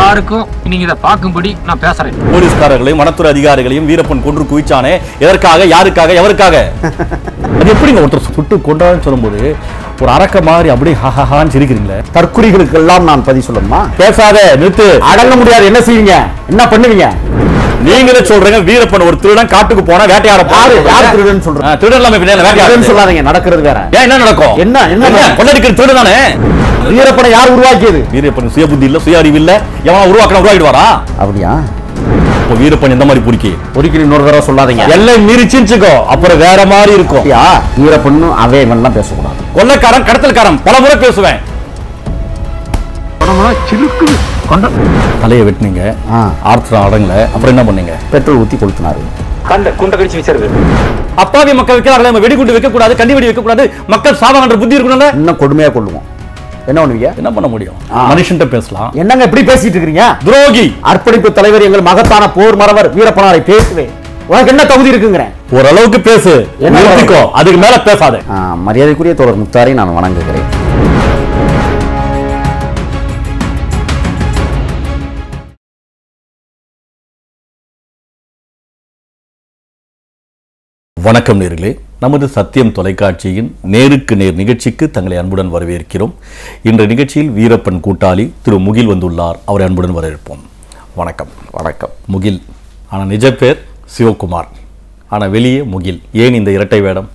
எல்லாருக்கும் நீங்க இதை பார்க்கும்படி நான் பேசுறேன் போலீஸ்காரர்களையும் வனத்துறை அதிகாரிகளையும் வீரப்பன் கொன்று குவிச்சானே எதற்காக யாருக்காக எவருக்காக அது எப்படிங்க ஒருத்தர் சுட்டு கொண்டான்னு சொல்லும்போது ஒரு அரக்க மாதிரி அப்படியே ஹஹான்னு சிரிக்கிறீங்களே தற்குறிகளுக்கெல்லாம் நான் பதில் சொல்லணுமா பேசாத நிறுத்து அடங்க முடியாது என்ன செய்வீங்க என்ன பண்ணுவீங்க நீங்களே சொல்றீங்க வீரப்பன் ஒரு திருடன் காட்டுக்கு போனா வேட்டையாட யாரு யார் திருடன் சொல்றேன் ஆ, திருடன் இல்லாம பின்ன என்ன வேட்டையாட திருடன் சொல்லாதீங்க நடக்கிறது வேற ஏன் என்ன நடக்கும் என்ன, என்ன நடக்கும்? கொள்ளடிக்கிற திருடு தானே வீரப்பனை யார் உருவாக்கியது வீரப்பன் சுய புத்தி இல்ல சுய அறிவு இல்ல எவனா உருவாக்கினா உருவாக்கிடுவாரா அப்படியா இப்போ வீரப்பன் எந்த மாதிரி பொறுக்கி ஒரிக்கல் இன்னொரு தடவை சொல்லாதீங்க எல்லாம் மீறிச்சுக்கோ அப்புறம் வேற மாதிரி இருக்கும் அப்படியா வீரப்பண்ணும் அவே இவன்லாம் பேசக்கூடாது கொள்ளக்காரன் கடத்தல்காரன் பல முறை பேசுவேன் உடம்புலாம் சிலுக்கு கொண்ட தலையை வெட்டினீங்க ஆ. ஆர்த்தம் அடங்கல அப்புறம் என்ன பண்ணீங்க பெட்ரோல் ஊத்தி கொளுத்தினாரு கண்ட குண்டை கடிச்சு வச்சிருது அப்பாவி மக்கள் வைக்கிறாங்களே நம்ம வெடிகுண்டு வைக்க கூடாது கண்டி வெடி வைக்க கூடாது மக்கள் சாவாங்கன்ற புத்தி இருக்கணும்ல இன்னும் கொடுமையா கொள்ளுவோம் என்ன பண்ணுவீங்க என்ன பண்ண முடியும் ஆ. மனுஷன்ட்ட பேசலாம் என்னங்க இப்படி பேசிட்டு இருக்கீங்க துரோகி அர்ப்பணிப்பு தலைவர் எங்கள் மகத்தான போர் மறவர் வீரப்பனாரை பேசுவேன் உனக்கு என்ன தகுதி இருக்குங்கிறேன் ஓரளவுக்கு பேசு என்ன நிறுத்திக்கோ அதுக்கு மேல பேசாத ஆ, மரியாதைக்குரிய தோழர் முக்தாரை நான் வணங்குகிறேன் வணக்கம் நேர்களே நமது சத்தியம் தொலைக்காட்சியின் நேருக்கு நேர் நிகழ்ச்சிக்கு தங்களை அன்புடன் வரவேற்கிறோம் இன்றைய நிகழ்ச்சியில் வீரப்பன் கூட்டாளி திரு முகில் வந்துள்ளார் அவரை அன்புடன் வரவேற்போம் வணக்கம் வணக்கம் முகில் ஆனா நிஜ பேர் சிவகுமார் ஆனா வெளியே முகில் ஏன் இந்த இரட்டை வேடம்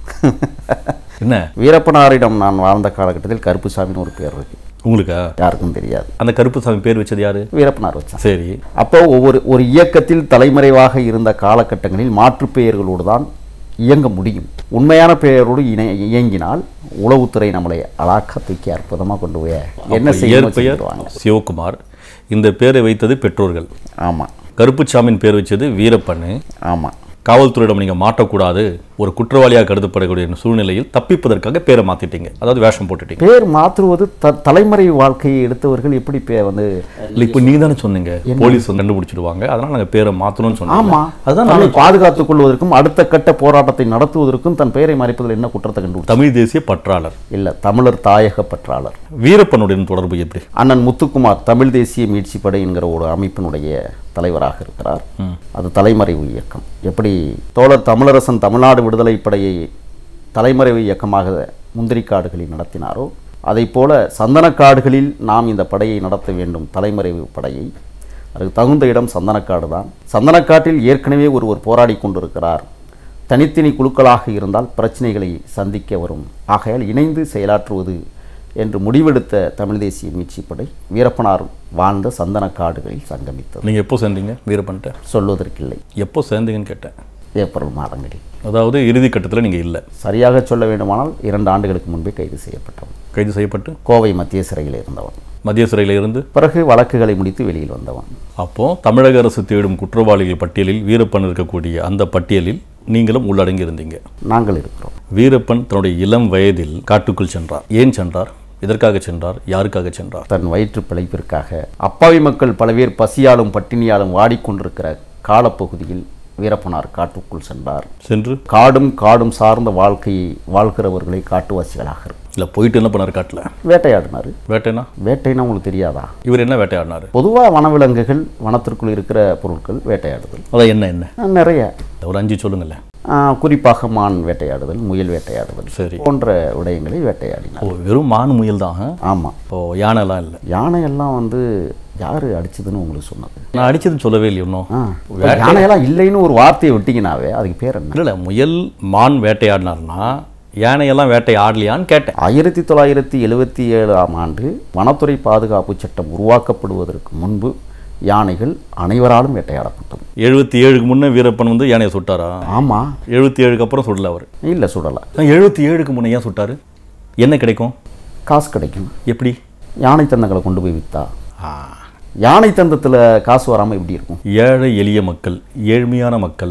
என்ன வீரப்பனாரிடம் நான் வாழ்ந்த காலகட்டத்தில் கருப்புசாமின்னு ஒரு பேர் இருக்கு உங்களுக்கா யாருக்கும் தெரியாது அந்த கருப்புசாமி பேர் வச்சது யாரு வீரப்பனார் வச்சான் சரி அப்போ ஒவ்வொரு ஒரு இயக்கத்தில் தலைமறைவாக இருந்த காலகட்டங்களில் மாற்றுப் பெயர்களோடு தான் இயங்க முடியும் உண்மையான பெயரோடு இணை இயங்கினால் உளவுத்துறை நம்மளை அலாக்கா தூக்கி அற்புதமாக கொண்டு போய் என்ன அப்ப செய்ய இயற்பெயர் சிவகுமார் இந்த பேரை வைத்தது பெற்றோர்கள் ஆமாம் கருப்புச்சாமின் பேர் வச்சது வீரப்பண்ணு ஆமாம் காவல்துறையிடம் நீங்க மாட்டக்கூடாது ஒரு குற்றவாளியாக கருதப்படக்கூடிய சூழ்நிலையில் தப்பிப்பதற்காக பேரை மாத்திட்டீங்க அதாவது வேஷம் போட்டுட்டீங்க பேர் மாற்றுவது த தலைமறை வாழ்க்கையை எடுத்தவர்கள் எப்படி பே வந்து இல்ல இப்போ நீங்க தானே சொன்னீங்க போலீஸ் வந்து கண்டுபிடிச்சிடுவாங்க அதனால நாங்க பேரை மாத்தணும்னு சொன்னோம் ஆமா அதுதான் தன்னை பாதுகாத்துக் கொள்வதற்கும் அடுத்த கட்ட போராட்டத்தை நடத்துவதற்கும் தன் பெயரை மறைப்பதில் என்ன குற்றத்தை கண்டுபிடிச்சார் தமிழ் தேசிய பற்றாளர் இல்ல தமிழர் தாயக பற்றாளர் வீரப்பனுடன் தொடர்பு எப்படி அண்ணன் முத்துக்குமார் தமிழ் தேசிய மீட்சி படை என்கிற ஒரு அமைப்பினுடைய தலைவராக இருக்கிறார் அது தலைமறைவு இயக்கம் எப்படி தோழர் தமிழரசன் தமிழ்நாடு விடுதலை படையை தலைமறைவு இயக்கமாக முந்திரிக்காடுகளில் நடத்தினாரோ அதைப் போல சந்தனக்காடுகளில் நாம் இந்த படையை நடத்த வேண்டும் தலைமறைவு படையை அதுக்கு தகுந்த இடம் சந்தனக்காடு தான் சந்தனக்காட்டில் ஏற்கனவே ஒருவர் போராடி கொண்டிருக்கிறார் தனித்தனி குழுக்களாக இருந்தால் பிரச்சனைகளை சந்திக்க வரும் ஆகையால் இணைந்து செயலாற்றுவது என்று முடிவெடுத்த தமிழ் தேசிய மீட்சிப் படை வீரப்பனார் வாழ்ந்த சந்தனக்காடுகளில் சங்கமித்தது நீங்க எப்போ சேர்ந்தீங்க வீரப்பன்ட்ட சொல்வதற்கில்லை எப்போ சேர்ந்தீங்கன்னு கேட்டேன் ஏப்ரல் மாதங்களில் அதாவது இறுதி கட்டத்துல நீங்க இல்ல சரியாக சொல்ல வேண்டுமானால் இரண்டு ஆண்டுகளுக்கு முன்பே கைது செய்யப்பட்டவன் கைது செய்யப்பட்டு கோவை மத்திய சிறையில் இருந்தவன் மத்திய சிறையில இருந்து பிறகு வழக்குகளை முடித்து வெளியில் வந்தவன் அப்போ தமிழக அரசு தேடும் குற்றவாளிகள் பட்டியலில் வீரப்பன் இருக்கக்கூடிய அந்த பட்டியலில் நீங்களும் உள்ளடங்கி இருந்தீங்க நாங்கள் இருக்கிறோம் வீரப்பன் தன்னுடைய இளம் வயதில் காட்டுக்குள் சென்றார் ஏன் சென்றார் எதற்காக சென்றார் யாருக்காக சென்றார் தன் வயிற்று பிழைப்பிற்காக அப்பாவி மக்கள் பல பேர் பசியாலும் பட்டினியாலும் வாடிக்கொண்டிருக்கிற காலப்பகுதியில் வீரப்பனார் காட்டுக்குள் சென்றார் சென்று காடும் காடும் சார்ந்த வாழ்க்கையை வாழ்கிறவர்களை காட்டுவாசிகளாக இருக்கு. இல்ல போயிட்டு என்ன பண்ணார் காட்டுல வேட்டையாடினார் வேட்டைனா வேட்டைன்னா உங்களுக்கு தெரியாதா இவர் என்ன வேட்டையாடினாரு பொதுவாக வனவிலங்குகள் வனத்திற்குள் இருக்கிற பொருட்கள் வேட்டையாடுதல் அதான் என்ன என்ன அஹ் நிறைய ஒரு அஞ்சு சொல்லுங்களேன் ஆஹ் குறிப்பாக மான் வேட்டையாடுதல் முயல் வேட்டையாடுதல் சரி போன்ற விடயங்களை வேட்டையாடினார் ஓ வெறும் மான் முயல் தான் ஆமாம் இப்போ யானைலாம் இல்லை யானையெல்லாம் வந்து யார் அடிச்சதுன்னு உங்களுக்கு சொன்னது நான் அடிச்சதுன்னு சொல்லவே இல்லை இன்னும் ஆ யானையெல்லாம் இல்லைன்னு ஒரு வார்த்தையை விட்டீங்கன்னாவே அதுக்கு பேர் என்ன இல்லை இல்லை முயல் மான் வேட்டையாடினார்னா யானையெல்லாம் வேட்டை ஆடலையான்னு கேட்டேன் ஆயிரத்தி தொள்ளாயிரத்தி எழுவத்தி ஏழாம் ஆண்டு வனத்துறை பாதுகாப்பு சட்டம் உருவாக்கப்படுவதற்கு முன்பு யானைகள் அனைவராலும் வேட்டையாடப்பட்டது எழுபத்தி ஏழுக்கு முன்னே வீரப்பன் வந்து யானையை சுட்டாரா ஆமாம் எழுபத்தி ஏழுக்கு அப்புறம் சுடல அவர் இல்லை சுடலை எழுபத்தி ஏழுக்கு முன்னே ஏன் சுட்டாரு என்ன கிடைக்கும் காசு கிடைக்கும் எப்படி யானை தந்தங்களை கொண்டு போய் விற்றா ஆ, யானை தந்தத்தில் காசு வராமல் எப்படி இருக்கும் ஏழை எளிய மக்கள் ஏழ்மையான மக்கள்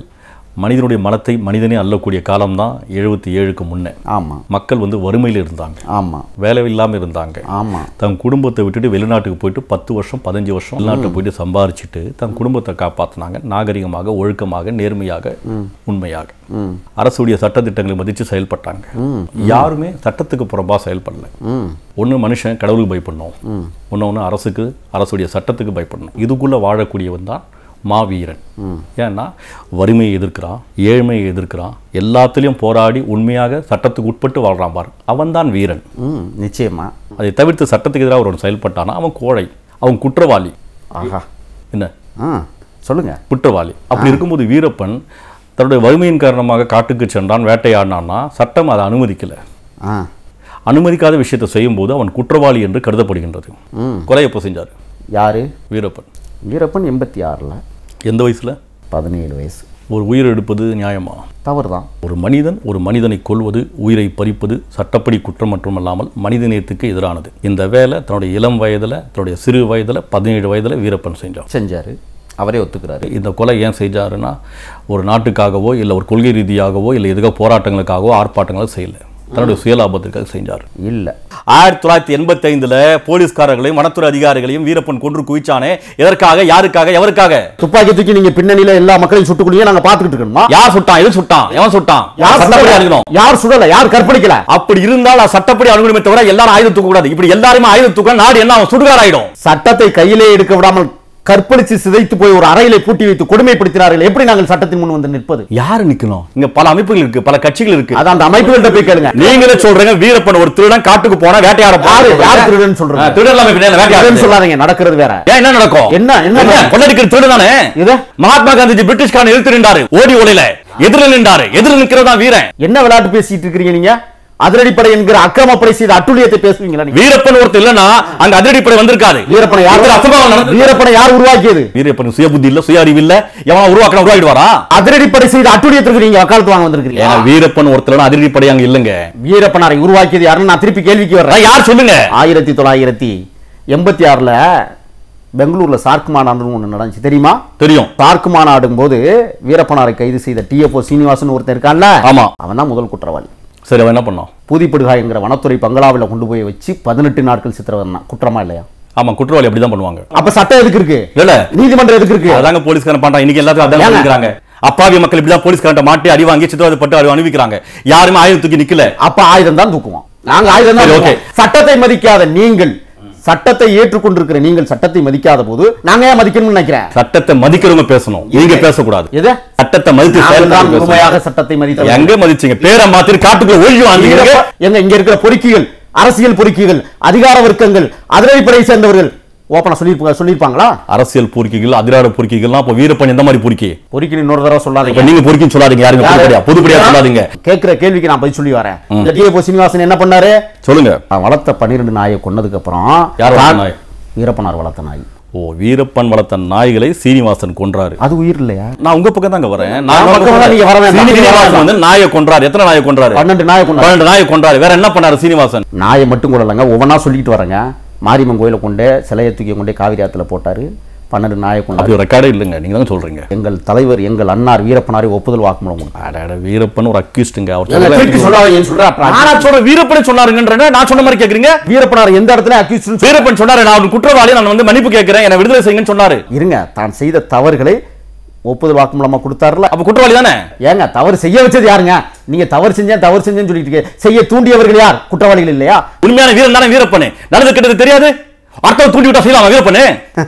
மனிதனுடைய மலத்தை மனிதனே அள்ளக்கூடிய காலம்தான் எழுபத்தி ஏழுக்கு முன்னே ஆமாம் மக்கள் வந்து வறுமையில் இருந்தாங்க ஆமாம் வேலை இல்லாமல் இருந்தாங்க ஆமாம் தன் குடும்பத்தை விட்டுட்டு வெளிநாட்டுக்கு போயிட்டு பத்து வருஷம் பதினஞ்சு வருஷம் வெளிநாட்டுக்கு போயிட்டு சம்பாரிச்சிட்டு தன் குடும்பத்தை காப்பாற்றினாங்க நாகரிகமாக ஒழுக்கமாக நேர்மையாக உண்மையாக ம் அரசுடைய சட்டத்திட்டங்களை மதித்து செயல்பட்டாங்க யாருமே சட்டத்துக்கு புறம்பா செயல்படல ம் ஒன்று மனுஷன் கடவுளுக்கு பயப்படணும் இன்னொன்று அரசுக்கு அரசுடைய சட்டத்துக்கு பயப்படணும் இதுக்குள்ளே வாழக்கூடியவன் தான் மாவீரன் ஏன்னா வறுமையை எதிர்க்கிறான் ஏழ்மையை எதிர்க்கிறான் எல்லாத்துலேயும் போராடி உண்மையாக சட்டத்துக்கு உட்பட்டு வாழ்றான் பார் அவன்தான் வீரன் ம் நிச்சயமா அதை தவிர்த்து சட்டத்துக்கு எதிராக ஒருவன் செயல்பட்டானா அவன் கோழை அவன் குற்றவாளி ஆஹா என்ன ஆ சொல்லுங்க குற்றவாளி அப்படி இருக்கும்போது வீரப்பன் தன்னுடைய வறுமையின் காரணமாக காட்டுக்கு சென்றான் வேட்டையாடினான்னா சட்டம் அதை அனுமதிக்கல ஆ அனுமதிக்காத விஷயத்தை செய்யும்போது அவன் குற்றவாளி என்று கருதப்படுகின்றது ம் கொலை எப்போ செஞ்சார் யாரு வீரப்பன் வீரப்பன் எண்பத்தி ஆறில் எந்த வயசுல பதினேழு வயசு ஒரு உயிர் எடுப்பது நியாயமா தவறு தான் ஒரு மனிதன் ஒரு மனிதனை கொல்வது உயிரை பறிப்பது சட்டப்படி குற்றம் மட்டுமல்லாமல் மனிதநேயத்துக்கு எதிரானது இந்த வேலை தன்னுடைய இளம் வயதில் தன்னுடைய சிறு வயதில் பதினேழு வயதில் வீரப்பன் செஞ்சான் செஞ்சாரு அவரே ஒத்துக்கிறாரு இந்த கொலை ஏன் செஞ்சாருன்னா ஒரு நாட்டுக்காகவோ இல்லை ஒரு கொள்கை ரீதியாகவோ இல்லை எதுக்கோ போராட்டங்களுக்காகவோ ஆர்ப்பாட்டங்களோ செய்யல தன்னுடைய சுயலாபத்திற்காக செஞ்சார் இல்லை ஆயிரத்தி தொள்ளாயிரத்தி எண்பத்தி ஐந்துல போலீஸ்காரர்களையும் வனத்துறை அதிகாரிகளையும் வீரப்பன் கொன்று குவிச்சானே எதற்காக யாருக்காக எவருக்காக துப்பாக்கி தூக்கி நீங்க பின்னணியில எல்லா மக்களையும் சுட்டுக்குள்ளேயே நாங்க பாத்துக்கிட்டு இருக்கணுமா யார் சுட்டான் எது சுட்டான் எவன் சுட்டான் யார் சட்டப்படி சுடல? அணுகணும் யார் சுடல யார் கற்பழிக்கல அப்படி இருந்தால் அது சட்டப்படி அணுகணுமே தவிர எல்லாரும் ஆயுதம் தூக்க கூடாது இப்படி எல்லாருமே ஆயுதம் தூக்க நாடு என்ன ஆகும்? சுடுகாடு ஆயிடும் சட்டத்தை கையிலே எடுக்க விடாமல் கற்பழிச்சு சிதைத்து போய் ஒரு அறையிலே பூட்டி வைத்து கொடுமைப்படுத்தினார்கள் எப்படி நாங்கள் சட்டத்தின் முன் வந்து நிற்பது யாரு நிக்கணும் இங்க பல அமைப்புகள் இருக்கு பல கட்சிகள் இருக்கு அது அந்த அமைப்புகள்ட்ட போய் கேளுங்க நீங்களே சொல்றீங்க வீரப்பன் ஒரு திருடன் காட்டுக்கு போனா வேட்டையாட யாரு யார் திருடன் சொல்றாங்க திருடன் இல்லாம பின்ன என்ன வேட்டையாட திருடன் சொல்லாதீங்க நடக்கிறது வேற ஏன் என்ன நடக்கும் என்ன, என்ன நடக்கும்? கொள்ளடிக்கிற திருடு தானே இது மகாத்மா காந்திஜி பிரிட்டிஷ்காரன் எதிர்த்து நின்றாரு ஓடி ஓலையில எதிரில் நின்றாரு எதிரில் நிக்கிறதா வீரன் என்ன விளையாட்டு பேசிட்டு இருக்கிறீங்க நீங்க அதிரடிப்படை என்கிற அக்கிரமப்படை செய்த அட்டுழியத்தை பேசுவீங்களா நீங்க வீரப்பன் ஒருத்தர் இல்லனா அங்க அதிரடிப்படை வந்திருக்காரு வீரப்பனை யார் ஒருத்தர் அசம்பாவம் நடந்து- வீரப்பனை யார் உருவாக்கியது வீரப்பன் சுய புத்தி இல்ல சுய அறிவு இல்ல எவனா உருவாக்கணும் உருவாக்கிடுவாரா அதிரடிப்படை செய்த அட்டுழியத்திற்கு நீங்க வக்காலத்து வாங்க வந்திருக்கீங்க ஏன்னா வீரப்பன் ஒருத்தர் அதிரடிப்படை அங்க இல்லங்க வீரப்பனாரை உருவாக்கியது யாருன்னு நான் திருப்பி கேள்விக்கு வர்றேன் அதான் யார் சொல்லுங்க ஆயிரத்தி தொள்ளாயிரத்தி எண்பத்தி ஆறுல பெங்களூர்ல சார்க் மாநாடுன்னு ஒண்ணு நடந்துச்சு தெரியுமா தெரியும் சார்க் மாநாடும் போது வீரப்பனாரை கைது செய்த டிஎஃப்ஓ சீனிவாசன் ஒருத்தன் இருக்கான்ல ஆமா அவன் தான் முதல் குற்றவாளி சரி அவன் என்ன பண்ணான் பூதிப்படுகாய்ங்கிற வனத்துறை பங்களாவில் கொண்டு போய் வச்சு பதினெட்டு நாட்கள் சித்திரவதை குற்றமா இல்லையா ஆமா குற்றவாளி அப்படிதான் பண்ணுவாங்க அப்ப சட்டம் எதுக்கு இருக்கு இல்ல நீதிமன்றம் எதுக்கு இருக்கு அதாங்க போலீஸ்காரன் பண்றான் இன்னைக்கு எல்லாத்தையும் அதான் ஏங்க? பண்ணிக்கிறாங்க அப்பாவி மக்கள் இப்படிதான் போலீஸ்காரன் மாட்டி அடி வாங்கி சித்திரவதைப்பட்டு அடி அனுபவிக்கிறாங்க யாருமே ஆயுதம் தூக்கி நிக்கல அப்ப ஆயுதம் தான் தூக்குவோம் நாங்க ஆயுதம் தான் சரி, தூக்குவோம். சட்டத்தை மதிக்காத நீங்கள் சட்டத்தை ஏற்றுக்கொண்டிருக்கிற நீங்கள் சட்டத்தை மதிக்காத போது நாங்க ஏன் மதிக்கணும்னு நினைக்கிறேன் சட்டத்தை மதிக்கிறவங்க பேசணும் நீங்க பேசக்கூடாது எது சட்டத்தை மதித்து நாங்கள் தான் செயல்படுறவங்க முழுமையாக பேசணும். சட்டத்தை மதித்த எங்க மதிச்சீங்க பேரை மாத்திட்டு காட்டுக்குள்ள ஒழிஞ்சு வாங்க வீரப்ப- எங்க இங்க இருக்கிற பொறுக்கிகள் அரசியல் பொறுக்கிகள் அதிகார வர்க்கங்கள் அதிரடிப்படையை சேர்ந்தவர்கள் ஓப்பனா சொல்லியிருப்பாங்க சொல்லியிருப்பாங்களா அரசியல் பொறுக்கிகள் அதிகார பொறுக்கிகள்லாம் அப்ப வீரப்பன் எந்த மாதிரி பொறுக்கி பொறுக்கின்னு இன்னொரு தடவை இப்ப சொல்லாதீங்க நீங்க பொறுக்கின்னு சொல்லாதீங்க யாருங்க யாரு? பொதுப்படியா பொதுப்படியா சொல்லாதீங்க கேட்கிற கேள்விக்கு நான் பதில் சொல்லி வரேன் இந்த டிஎஃப்ஓ சீனிவாசன் என்ன பண்ணாரு சொல்லுங்க நான் வளர்த்த பன்னிரெண்டு நாயை கொன்னதுக்கு அப்புறம் யார் வளர்த்த தான் நாய்? வீரப்பனார் வளர்த்த நாய் ஓ வீரப்பன் வளர்த்த நாய்களை சீனிவாசன் கொன்றாரு அது உயிர் இல்லையா நான் உங்க பக்கம் தாங்க வரேன் நான் நான் பக்கம் தான் நீங்க வர வேண்டாம். சீனிவாசன் வந்து நாயை கொன்றாரு எத்தனை நாயை கொன்றாரு பன்னெண்டு நாயை கொண்டாரு பன்னெண்டு நாயை கொன்றாரு வேற என்ன பண்ணாரு சீனிவாசன் நாயை மட்டும் கொள்ளலைங்க ஒவ்வொன்றா சொல்லிட்டு வரேங்க மாரியம்மன் கோயிலை கொண்டு சிலையை தூக்கி கொண்டே காவிரி ஆத்துல போட்டாரு பன்னெண்டு நாயை கொண்டாரு அப்படி ஒரு ரெக்கார்டே இல்லைங்க நீங்க தான் சொல்றீங்க எங்கள் தலைவர் எங்கள் அன்னார் வீரப்பனாரை ஒப்புதல் வாக்குமூலம் கொடுத்தார். அட, அட, வீரப்பன் ஒரு அக்யூஸ்டுங்க அவர் ஏங்க, திருப்பி சொல்றாரு. சொல்லாதீங்கன்னு சொல்றேன். அப்புறம் நானா சொல்றேன் வீரப்பன் சொன்னாருங்கன்ற நான் சொன்ன மாதிரி கேக்குறீங்க வீரப்பனார் எந்த இடத்துல accused வீரப்பன் சொன்னாரு நான் ஒரு குற்றவாளி நான் வந்து மன்னிப்பு கேட்கிறேன் என்ன விடுதலை செய்யுங்கன்னு சொன்னாரு இருங்க தான் செய்த தவறுகளை ஒப்புதல் வாக்குமூலமா கொடுத்தாருல அப்ப குற்றவாளி தானே ஏங்க தவறு செய்ய வச்சது யாருங்க நீங்க தவறு செஞ்சேன் தவறு செஞ்சேன்னு சொல்லிட்டு இருக்கீங்க. செய்ய தூண்டியவர்கள் யார் குற்றவாளிகள் இல்லையா உண்மையான வீரன் தானே வீரப்பனு நடந்து கிட்டது தெரியாது அடுத்தவங்க தூண்டி விட்டா செய்யலாம் வீரப்பனு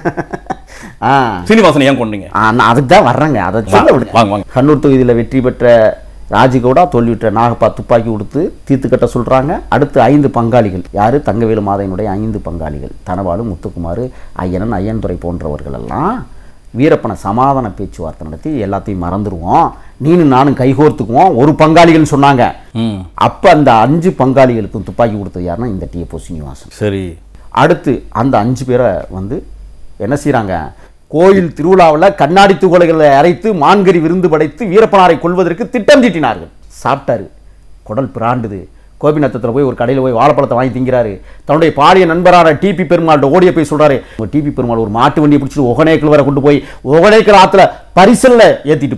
ஆ சீனிவாசன் ஏன் கொண்டீங்க ஆ, நான் அதுக்கு தான் வர்றேங்க அதை சொல்ல வா- விடுங்க வாங்க, வாங்க. கண்ணூர் தொகுதியில் வெற்றி பெற்ற ராஜகவுடா தோல்வியுற்ற நாகப்பா துப்பாக்கி கொடுத்து தீர்த்து கட்ட சொல்றாங்க அடுத்து ஐந்து பங்காளிகள் யாரு தங்கவேலு மாதையினுடைய ஐந்து பங்காளிகள் தனபாலு முத்துக்குமார் ஐயனன் ஐயன்துறை போன்றவர்கள் எல்லாம் வீரப்பனை சமாதான பேச்சுவார்த்தை நடத்தி எல்லாத்தையும் மறந்துடுவோம் நீனும் நானும் கைகோர்த்துக்குவோம் ஒரு பங்காளிகள் சொன்னாங்க ம் அப்ப அந்த அஞ்சு பங்காளிகளுக்கும் துப்பாக்கி கொடுத்தது யாருன்னா இந்த டிஎப்போ சீனிவாசன் சரி அடுத்து அந்த அஞ்சு பேரை வந்து என்ன செய்றாங்க கோயில் திருவிழாவில் கண்ணாடி துகளைகளை அரைத்து மான்கறி விருந்து படைத்து வீரப்பனாரை கொல்வதற்கு திட்டம் தீட்டினார்கள் சாப்பிட்டாரு குடல் பிராண்டுது கோபிநத்தத்தில் போய் ஒரு கடையில் போய் வாழைப்பழத்தை வாங்கி திங்கிறாரு தன்னுடைய பாலிய நண்பரான டிபி பெருமாள்கிட்ட ஓடிய போய் சொல்றாரு டிபி பெருமாள் ஒரு மாட்டு வண்டியை பிடிச்சிட்டு ஒகனேக்கல் வரை கொண்டு போய் ஒகனேக்கல் ஆத்துல பரிசல்ல ஏத்திட்டு போய்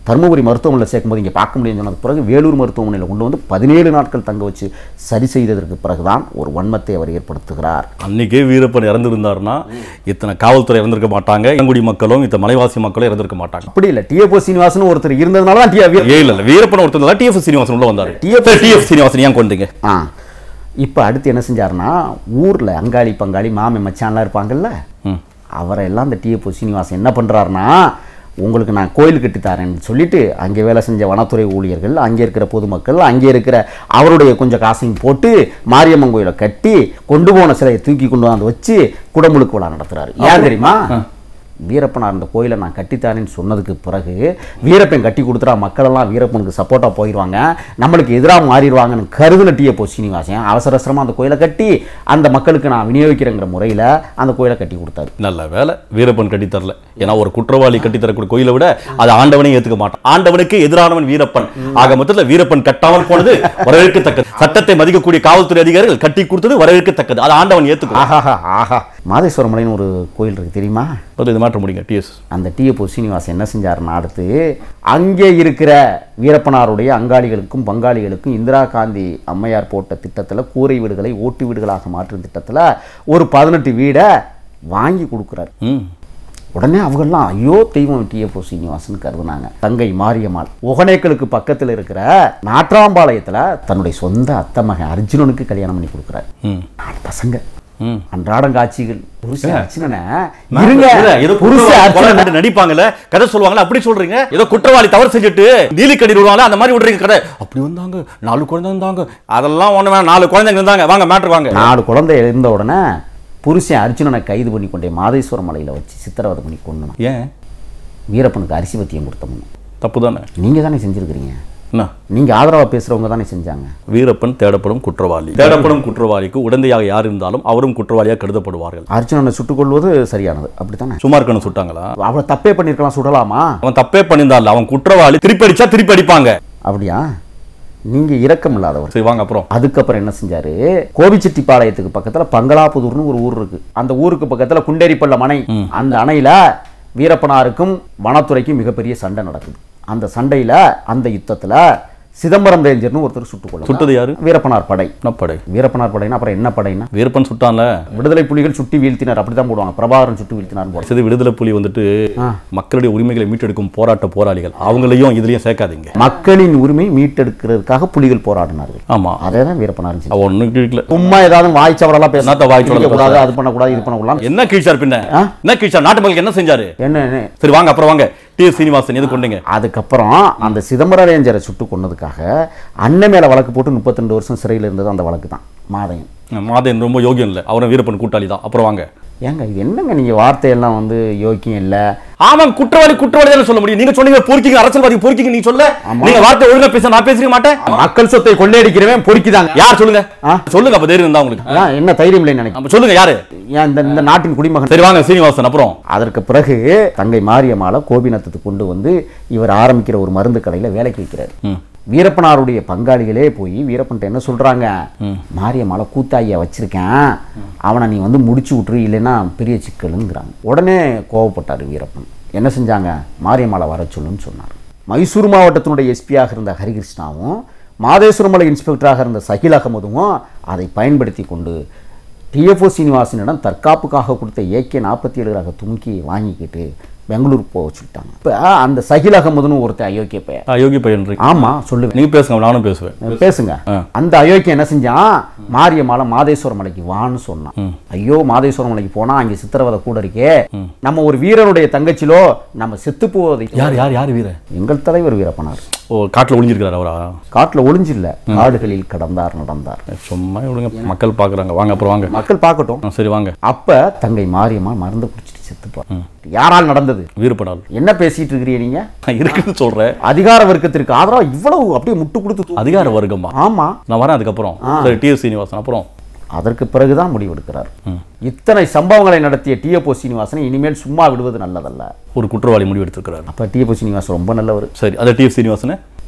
தருமபுரி மருத்துவமனையில் சேர்க்கும்போது இங்கே பார்க்க முடியும்னு சொன்னது பிறகு வேலூர் மருத்துவமனையில் கொண்டு வந்து பதினேழு நாட்கள் தங்க வச்சு சரி செய்ததற்கு பிறகுதான் ஒரு வன்மத்தை அவர் ஏற்படுத்துகிறார் அன்னைக்கே வீரப்பன் இறந்திருந்தாருன்னா இத்தனை காவல்துறை இறந்திருக்க மாட்டாங்க இளங்குடி மக்களும் இத்தனை மலைவாசி மக்களும் இறந்திருக்க மாட்டாங்க அப்படி இல்லை டிஎப்போ சீனிவாசன் ஒருத்தர் இருந்ததுனால தான் டிஆர் ஏ இல்ல இல்ல வீரப்பன் ஒருத்தர் தான் டிஎஃப் சீனிவாசன் உள்ள வந்தாரு TF டிஎஃப் சீனிவாசன் ஏன் கொண்டீங்க ஆ இப்போ அடுத்து என்ன செஞ்சாருன்னா ஊரில் அங்காளி பங்காளி மாமி மச்சான்லாம் இருப்பாங்கல்ல ம். அவரை எல்லாம் இந்த டிஎப்போ சீனிவாசன் என்ன பண்ணுறாருன்னா உங்களுக்கு நான் கோயில் கட்டி தரேன்னு சொல்லிட்டு அங்கே வேலை செஞ்ச வனத்துறை ஊழியர்கள் அங்கே இருக்கிற பொதுமக்கள் அங்கே இருக்கிற அவருடைய கொஞ்சம் காசையும் போட்டு மாரியம்மன் கோயிலை கட்டி கொண்டு போன சிலையை தூக்கி கொண்டு வந்து வச்சு குடமுழுக்கு விழா நடத்துறாரு ஏன் தெரியுமா வீரப்பனார் இந்த கோயிலை நான் கட்டித்தாரேன்னு சொன்னதுக்கு பிறகு வீரப்பன் கட்டி கொடுத்துட்டா மக்களெல்லாம் வீரப்பனுக்கு சப்போர்ட்டாக போயிடுவாங்க நம்மளுக்கு எதிராக மாறிடுவாங்கன்னு கருதுன டிஎப்போ சீனிவாசன் அவசர அவசரமாக அந்த கோயிலை கட்டி அந்த மக்களுக்கு நான் விநியோகிக்கிறேங்கிற முறையில் அந்த கோயிலை கட்டி கொடுத்தாரு நல்ல வேலை வீரப்பன் கட்டி தரல ஏன்னா ஒரு குற்றவாளி கட்டி தரக்கூடிய கோயிலை விட அது ஆண்டவனே ஏத்துக்க மாட்டான் ஆண்டவனுக்கு எதிரானவன் வீரப்பன் ஆக மொத்தத்தில் வீரப்பன் கட்டாமல் போனது வரவேற்கத்தக்கது சட்டத்தை மதிக்கக்கூடிய காவல்துறை அதிகாரிகள் கட்டி கொடுத்தது வரவேற்கத்தக்கது அது ஆண்டவன் ஏத்துக்கும் ஆஹா ஆஹா மாதேஸ்வர மலைன்னு ஒரு கோயில் இருக்கு தெரியுமா இது மாற்ற முடியுங்க டிஎஸ் அந்த டிஎப்போ சீனிவாசன் என்ன செஞ்சாருன்னா அடுத்து அங்கே இருக்கிற வீரப்பனாருடைய அங்காளிகளுக்கும் பங்காளிகளுக்கும் இந்திரா காந்தி அம்மையார் போட்ட திட்டத்தில் கூரை வீடுகளை ஓட்டு வீடுகளாக மாற்றும் திட்டத்தில் ஒரு பதினெட்டு வீடை வாங்கி கொடுக்குறாரு ம் உடனே அவங்கெல்லாம் ஐயோ தெய்வம் டிஎஃப்ஓ சீனிவாசன் கருதுனாங்க தங்கை மாரியம்மாள் ஒகனேக்கலுக்கு பக்கத்தில் இருக்கிற நாற்றாம்பாளையத்தில் தன்னுடைய சொந்த அத்தை மகன் அர்ஜுனனுக்கு கல்யாணம் பண்ணி கொடுக்குறாரு ம் நாலு பசங்க ம் அன்றாடம் காட்சிகள் புருஷன் அர்ச்சனனை இருங்க இருங்க ஏதோ புருஷ குற்றவாளி கொலை அர்ச்சனனை நடந்து நடிப்பாங்கல்ல கதை சொல்லுவாங்கல்ல அப்படி சொல்றீங்க ஏதோ குற்றவாளி தவறு செஞ்சுட்டு நீலி கடி விடுவாங்க அந்த மாதிரி விடுறீங்க கதை அப்படி வந்தாங்க நாலு குழந்தை இருந்தாங்க அதெல்லாம் ஒண்ணு வேணாம் நாலு குழந்தைங்க இருந்தாங்க வாங்க மேட்ரு வாங்க நாலு குழந்தை இருந்த உடனே புருஷன் அர்ஜுனனை கைது பண்ணி கொண்டே மாதேஸ்வர மலையில் வச்சு சித்திரவதை பண்ணி கொண்டு ஏன் வீரப்பனுக்கு அரிசி பத்தியம் கொடுத்தோம்னு தப்பு தானே நீங்கள் தானே செஞ்சுருக்கிறீங்க என்ன நீங்கள் ஆதரவாக பேசுகிறவங்க தானே செஞ்சாங்க வீரப்பன் தேடப்படும் குற்றவாளி தேடப்படும் குற்றவாளிக்கு உடந்தையாக யார் இருந்தாலும் அவரும் குற்றவாளியாக கருதப்படுவார்கள் அர்ஜுனனை சுட்டுக் கொள்வது சரியானது அப்படித்தானே சும்மா இருக்கணும் சுட்டாங்களா அவளை தப்பே பண்ணியிருக்கலாம் சுடலாமா அவன் தப்பே பண்ணியிருந்தான்ல அவன் குற்றவாளி திருப்பி அடிச்சா திருப்பி அடிப்பாங்க அப்படியா நீங்க இரக்கம் இல்லாதவர் சரி வாங்க அப்புறம் அதுக்கப்புறம் என்ன செஞ்சாரு கோபிச்செட்டிப்பாளையத்துக்கு பக்கத்துல பங்களாபுதூர்னு ஒரு ஊர் இருக்கு அந்த ஊருக்கு பக்கத்துல குண்டேரிப்பள்ள மனை அந்த அணையில வீரப்பனாருக்கும் வனத்துறைக்கும் மிகப்பெரிய சண்டை நடக்குது அந்த சண்டையில அந்த யுத்தத்துல சிதம்பரம் ரேஞ்சர்னு ஒருத்தர் சுட்டுக் கொள்ள சுட்டது யாரு வீரப்பனார் படை என்ன படை வீரப்பனார் படைனா அப்புறம் என்ன படைனா வீரப்பன் சுட்டான்ல விடுதலை புலிகள் சுட்டி வீழ்த்தினார் அப்படிதான் போடுவாங்க பிரபாகரன் சுட்டு வீழ்த்தினார் போடுவாங்க சரி விடுதலை புலி வந்துட்டு ஆ. மக்களுடைய உரிமைகளை மீட்டெடுக்கும் போராட்ட போராளிகள் அவங்களையும் இதுலயும் சேர்க்காதீங்க மக்களின் உரிமை மீட்டெடுக்கிறதுக்காக புலிகள் போராடினார்கள் ஆமா அதே தான் வீரப்பனார் செஞ்சார். அவன் ஒண்ணும் கீழ்க்கல சும்மா ஏதாவது வாய்ச்சவரெல்லாம் என்னத்த வாய்ச்சவரெல்லாம் கூடாது அது பண்ணக்கூடாது இது பண்ணக்கூடாது என்ன கீழ்ச்சார் பின்ன ஆ? என்ன கீழ்ச்சார் நாட்டு மக்களுக்கு என்ன செஞ்சாரு என்ன என்ன சரி வாங்க அப்புறம் வாங்க டி எஸ் சீனிவாசன் எது கொண்டீங்க அதுக்கப்புறம் அந்த சிதம்பர ரேஞ்சரை சுட்டு கொன்னதுக்காக அண்ணன் மேல வழக்கு போட்டு 32 வருஷம் சிறையில் இருந்தது அந்த வழக்கு தான் மாதையன் மாதன் ரொம்ப யோகியம் இல்லை அவரும் வீரப்பன் கூட்டாளி தான் அப்புறம் வாங்க ஏங்க இது என்னங்க நீங்க வார்த்தையெல்லாம் வந்து யோக்கியம் இல்ல ஆமாம் குற்றவாளி குற்றவாளி தானே சொல்ல முடியும் நீங்க சொன்னீங்க பொறுக்கிங்க அரசியல்வாதி பொறுக்கிங்க நீங்க சொல்ல நீங்க வார்த்தை ஒழுங்கா பேச நான் பேசிக்க மாட்டேன் மக்கள் சொத்தை கொள்ளையடிக்கிறவன் பொறுக்கிதாங்க யார் சொல்லுங்க ஆ? சொல்லுங்க அப்ப தைரியம் இருந்தா உங்களுக்கு அதான் என்ன தைரியம் இல்லைன்னு நினைக்கிறேன் அப்ப சொல்லுங்க யாரு ஏன் இந்த இந்த நாட்டின் குடிமகன் சரி வாங்க சீனிவாசன் அப்புறம் அதற்கு பிறகு தங்கை மாரியம்மாளை கோபிநாத்துக்கு கொண்டு வந்து இவர் ஆரம்பிக்கிற ஒரு மருந்து கடையில வேலைக்கு வைக்கிறார் ம். வீரப்பனாருடைய பங்காளிகளே போய் வீரப்பன்ட்ட என்ன சொல்றாங்க மாரியம்மாளை கூத்தாயியா வச்சிருக்கேன் அவனை நீ வந்து முடிச்சு விட்டுரு இல்லைன்னா பெரிய சிக்கலுங்கிறாங்க உடனே கோவப்பட்டார் வீரப்பன் என்ன செஞ்சாங்க மாரியம்மாளை வர சொல்லுன்னு சொன்னார் மைசூர் மாவட்டத்தினுடைய எஸ்பியாக இருந்த ஹரிகிருஷ்ணாவும் மாதேஸ்வரமலை இன்ஸ்பெக்டராக இருந்த சகில் அகமதும் அதை பயன்படுத்தி கொண்டு டிஎஃப்ஓ சீனிவாசனிடம் தற்காப்புக்காக கொடுத்த ஏகே நாற்பத்தி ஏழு ரக துமுக்கியை வாங்கிக்கிட்டு பெங்களூர் போக வச்சுக்கிட்டாங்க இப்போ அந்த சகில் அகமதுன்னு ஒருத்தன் அயோக்கிய பையன் யோகி பையன் ஆமா சொல்லுவேன் நீங்க பேசுங்க நானும் பேசுவேன் பேசுங்க ஆ. அந்த அயோக்கியம் என்ன செஞ்சான் மாரியம்மாளை மாதேஸ்வர மலைக்கு வான்னு சொன்னான் ஐயோ மாதேஸ்வர மலைக்கு போனா அங்கே சித்திரவதை கூட இருக்கே நம்ம ஒரு வீரனுடைய தங்கச்சிலோ நம்ம செத்து போவதை யார் யார் யார் வீர எங்கள் தலைவர் வீரப்பனார் ஓ காட்டுல ஒளிஞ்சிருக்கிறார் அவரா காட்டுல ஒளிஞ்சில்ல காடுகளில் கடந்தார் நடந்தார் சும்மா விடுங்க மக்கள் பாக்குறாங்க வாங்க அப்புறம் வாங்க மக்கள் பார்க்கட்டும் ஆ, சரி வாங்க அப்ப தங்கை மாரியம்மா மருந்து குடிச்சிட்டு செத்துப்பா யாரால் நடந்தது வீரப்படால் என்ன பேசிட்டு இருக்கிறீங்க நீங்க நான் இருக்குன்னு சொல்றேன் அதிகார வர்க்கத்திற்கு ஆதரவா இவ்வளவு அப்படியே முட்டு கொடுத்து தூ- அதிகார வர்க்கமா ஆமா நான் வரேன் அதுக்கப்புறம் சரி டி எஸ் சீனிவாசன் அப்புறம் அதற்கு பிறகுதான் முடிவெடுக்கிறார் இத்தனை சம்பவங்களை நடத்திய டிஎப்போ சீனிவாசனை இனிமேல் சும்மா விடுவது நல்லதல்ல ஒரு குற்றவாளி முடிவு எடுத்திருக்கிறார் அப்ப டிஎப்போ சீனிவாசன் ரொம்ப நல்லவர் சரி அதை டி எஸ் சீனிவாசன்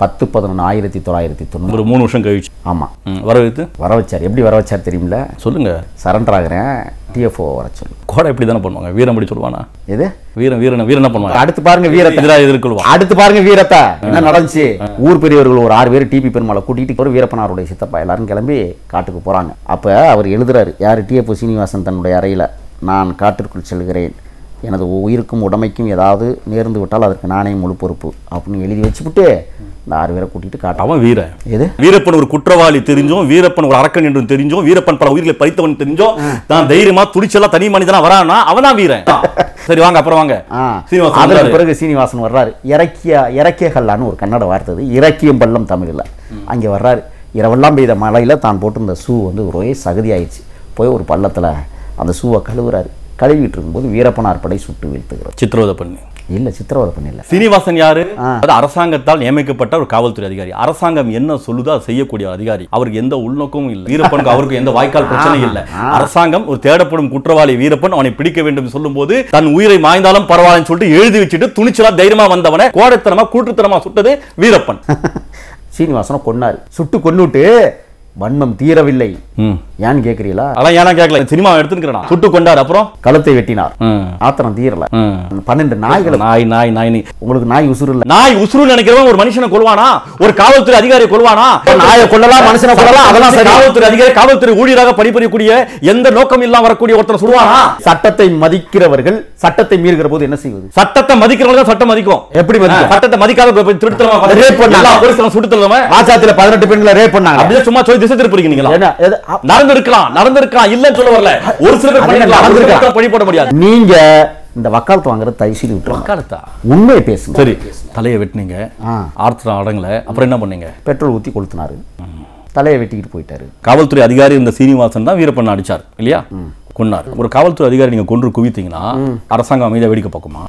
பத்து பதினொன்று ஆயிரத்தி தொள்ளாயிரத்தி தொண்ணூறு ஒரு மூணு வருஷம் கழிச்சு ஆமாம் ம், வர வைத்து வர வச்சார் எப்படி வர வச்சார் தெரியுமில சொல்லுங்க சரண்டர் ஆகிறேன் டிஎஃப்ஓ வர சொல்லு கோடை இப்படி தானே பண்ணுவாங்க வீரம் படி சொல்லுவானா எது வீரன் வீரன் வீரன் என்ன பண்ணுவாங்க அடுத்து பாருங்க வீரத்தை எதிராக எதிர்கொள்வான் அடுத்து பாருங்க வீரத்தை என்ன நடந்துச்சு ஊர் பெரியவர்கள் ஒரு ஆறு பேர் டிபி பெருமாளை கூட்டிட்டு ஒரு வீரப்பனாருடைய சித்தப்பா எல்லாரும் கிளம்பி காட்டுக்கு போறாங்க அப்ப அவர் எழுதுறாரு யார் டிஎஃப் சீனிவாசன் தன்னுடைய அறையில நான் காட்டிற்குள் செல்கிறேன் எனது உயிருக்கும் உடமைக்கும் ஏதாவது நேர்ந்து விட்டால் அதற்கு நானே முழு பொறுப்பு அப்படின்னு எழுதி வச்சுவிட்டு இந்த ஆறு பேரை கூட்டிட்டு காட்ட அவன் வீரன் எது வீரப்பன் ஒரு குற்றவாளி தெரிஞ்சும் வீரப்பன் ஒரு அரக்கன் என்றும் தெரிஞ்சும் வீரப்பன் பல உயிர்களை பறித்தவன் தெரிஞ்சும் தான் தைரியமா துடிச்சலா தனி மனிதனா வரானா அவன்தான் வீரன் சரி வாங்க அப்புறம் வாங்க ஆ, சீனிவாசன் அதற்கு வந்தாரு. பிறகு சீனிவாசன் வர்றாரு இறக்கிய இறக்கியகல்லான்னு ஒரு கன்னட வார்த்தை அது. இறக்கியம் பள்ளம் தமிழில் அங்கே வர்றாரு இரவெல்லாம் பெய்த மழையில் தான் போட்டிருந்த ஷூ வந்து ஒரே சகதி ஆயிடுச்சு போய் ஒரு பள்ளத்தில் அந்த ஷூவை கழுவுறாரு கழுவிட்டு இருக்கும்போது வீரப்பனார் படை சுட்டு வீழ்த்துகிறார் சித்திரவதை பண்ணி இல்லை சித்திரவதை பண்ணல சீனிவாசன் யாரு ஆ. அது அரசாங்கத்தால் நியமிக்கப்பட்ட ஒரு காவல்துறை அதிகாரி அரசாங்கம் என்ன சொல்லுதோ அதை செய்யக்கூடிய ஒரு அதிகாரி அவருக்கு எந்த உள்நோக்கமும் இல்லை வீரப்பனுக்கு அவருக்கு எந்த வாய்க்கால் பிரச்சனையும் இல்லை அரசாங்கம் ஒரு தேடப்படும் குற்றவாளி வீரப்பன் அவனை பிடிக்க வேண்டும் சொல்லும்போது தன் உயிரை மாய்ந்தாலும் பரவாயில்லன்னு சொல்லிட்டு எழுதி வச்சுட்டு துணிச்சலா தைரியமா வந்தவனை கோடைத்தனமா கூட்டுத்தனமா சுட்டது வீரப்பன் சீனிவாசனை கொன்னாரு சுட்டு கொன்னுட்டு வன்மம் தீரவில்லை ம். ஏன்னு கேட்குறீங்களா அதான் ஏன்னா கேட்கல சினிமா எடுத்துக்கிறேன் சுட்டு கொண்டாரு அப்புறம் கழுத்தை வெட்டினார் ம். ஆத்திரம் தீரல ம். பன்னெண்டு நாய்களை நாய் நாய் நாய் நீ உங்களுக்கு நாய் உசுறு இல்லை நாய் உசுரு நினைக்கிறவன் ஒரு மனுஷனை கொல்வானா ஒரு காவல்துறை அதிகாரியை கொல்வானா நாயை கொல்லலாம் மனுஷனை கொல்லலாம் அதெல்லாம் சரி காவல்துறை அதிகாரி காவல்துறை ஊழியராக பணிபுரியக்கூடிய எந்த நோக்கம் இல்லாம வரக்கூடிய ஒருத்தனை சொல்லுவானா சட்டத்தை மதிக்கிறவர்கள் சட்டத்தை மீறுகிற போது என்ன செய்வது சட்டத்தை மதிக்கிறவங்க தான் சட்டம் மதிக்கும் எப்படி மதிக்கும்? ஆ, சட்டத்தை மதிக்காத போய் போய் திருடுத்தனமா Rape பண்ணாங்க. எல்லா போலீஸ்காரன் சுட்டு தள்ளுவன் ஆச்சாத்தில பதினெட்டு பெண்களை ரேப் பண்ணாங்க அப்படியே சும்மா சொல்லி திசை திருப்பி நீங்களா என்ன, எது? அ- நடந்திருக்கலாம் நடந்திருக்கலாம் இல்லன்னு சொல்ல வரல ஒரு சில பேர் அது பண்ணிருக்கலாம் ஒரு சில நடந்திருக்கலாம். பேர் பழி போட முடியாது நீங்க இந்த வக்காலத்து வாங்குறது தயவு செய்து விட்டுருங்க வக்காலத்தா உண்மையை பேசுங்க சரி தலையை வெட்டினீங்க ஆ. ஆர்த்தம் அடங்கல அப்புறம் என்ன பண்ணீங்க பெட்ரோல் ஊத்தி கொளுத்தினாரு தலையை வெட்டிக்கிட்டு போயிட்டாரு காவல்துறை அதிகாரி இந்த சீனிவாசன் தான் வீரப்பன் அடிச்சார் இல்லையா கொன்னார் ஒரு காவல்துறை அதிகாரி நீங்க கொன்று குவித்தீங்கன்னா அரசாங்கம் அமைதியா வேடிக்கை பார்க்குமா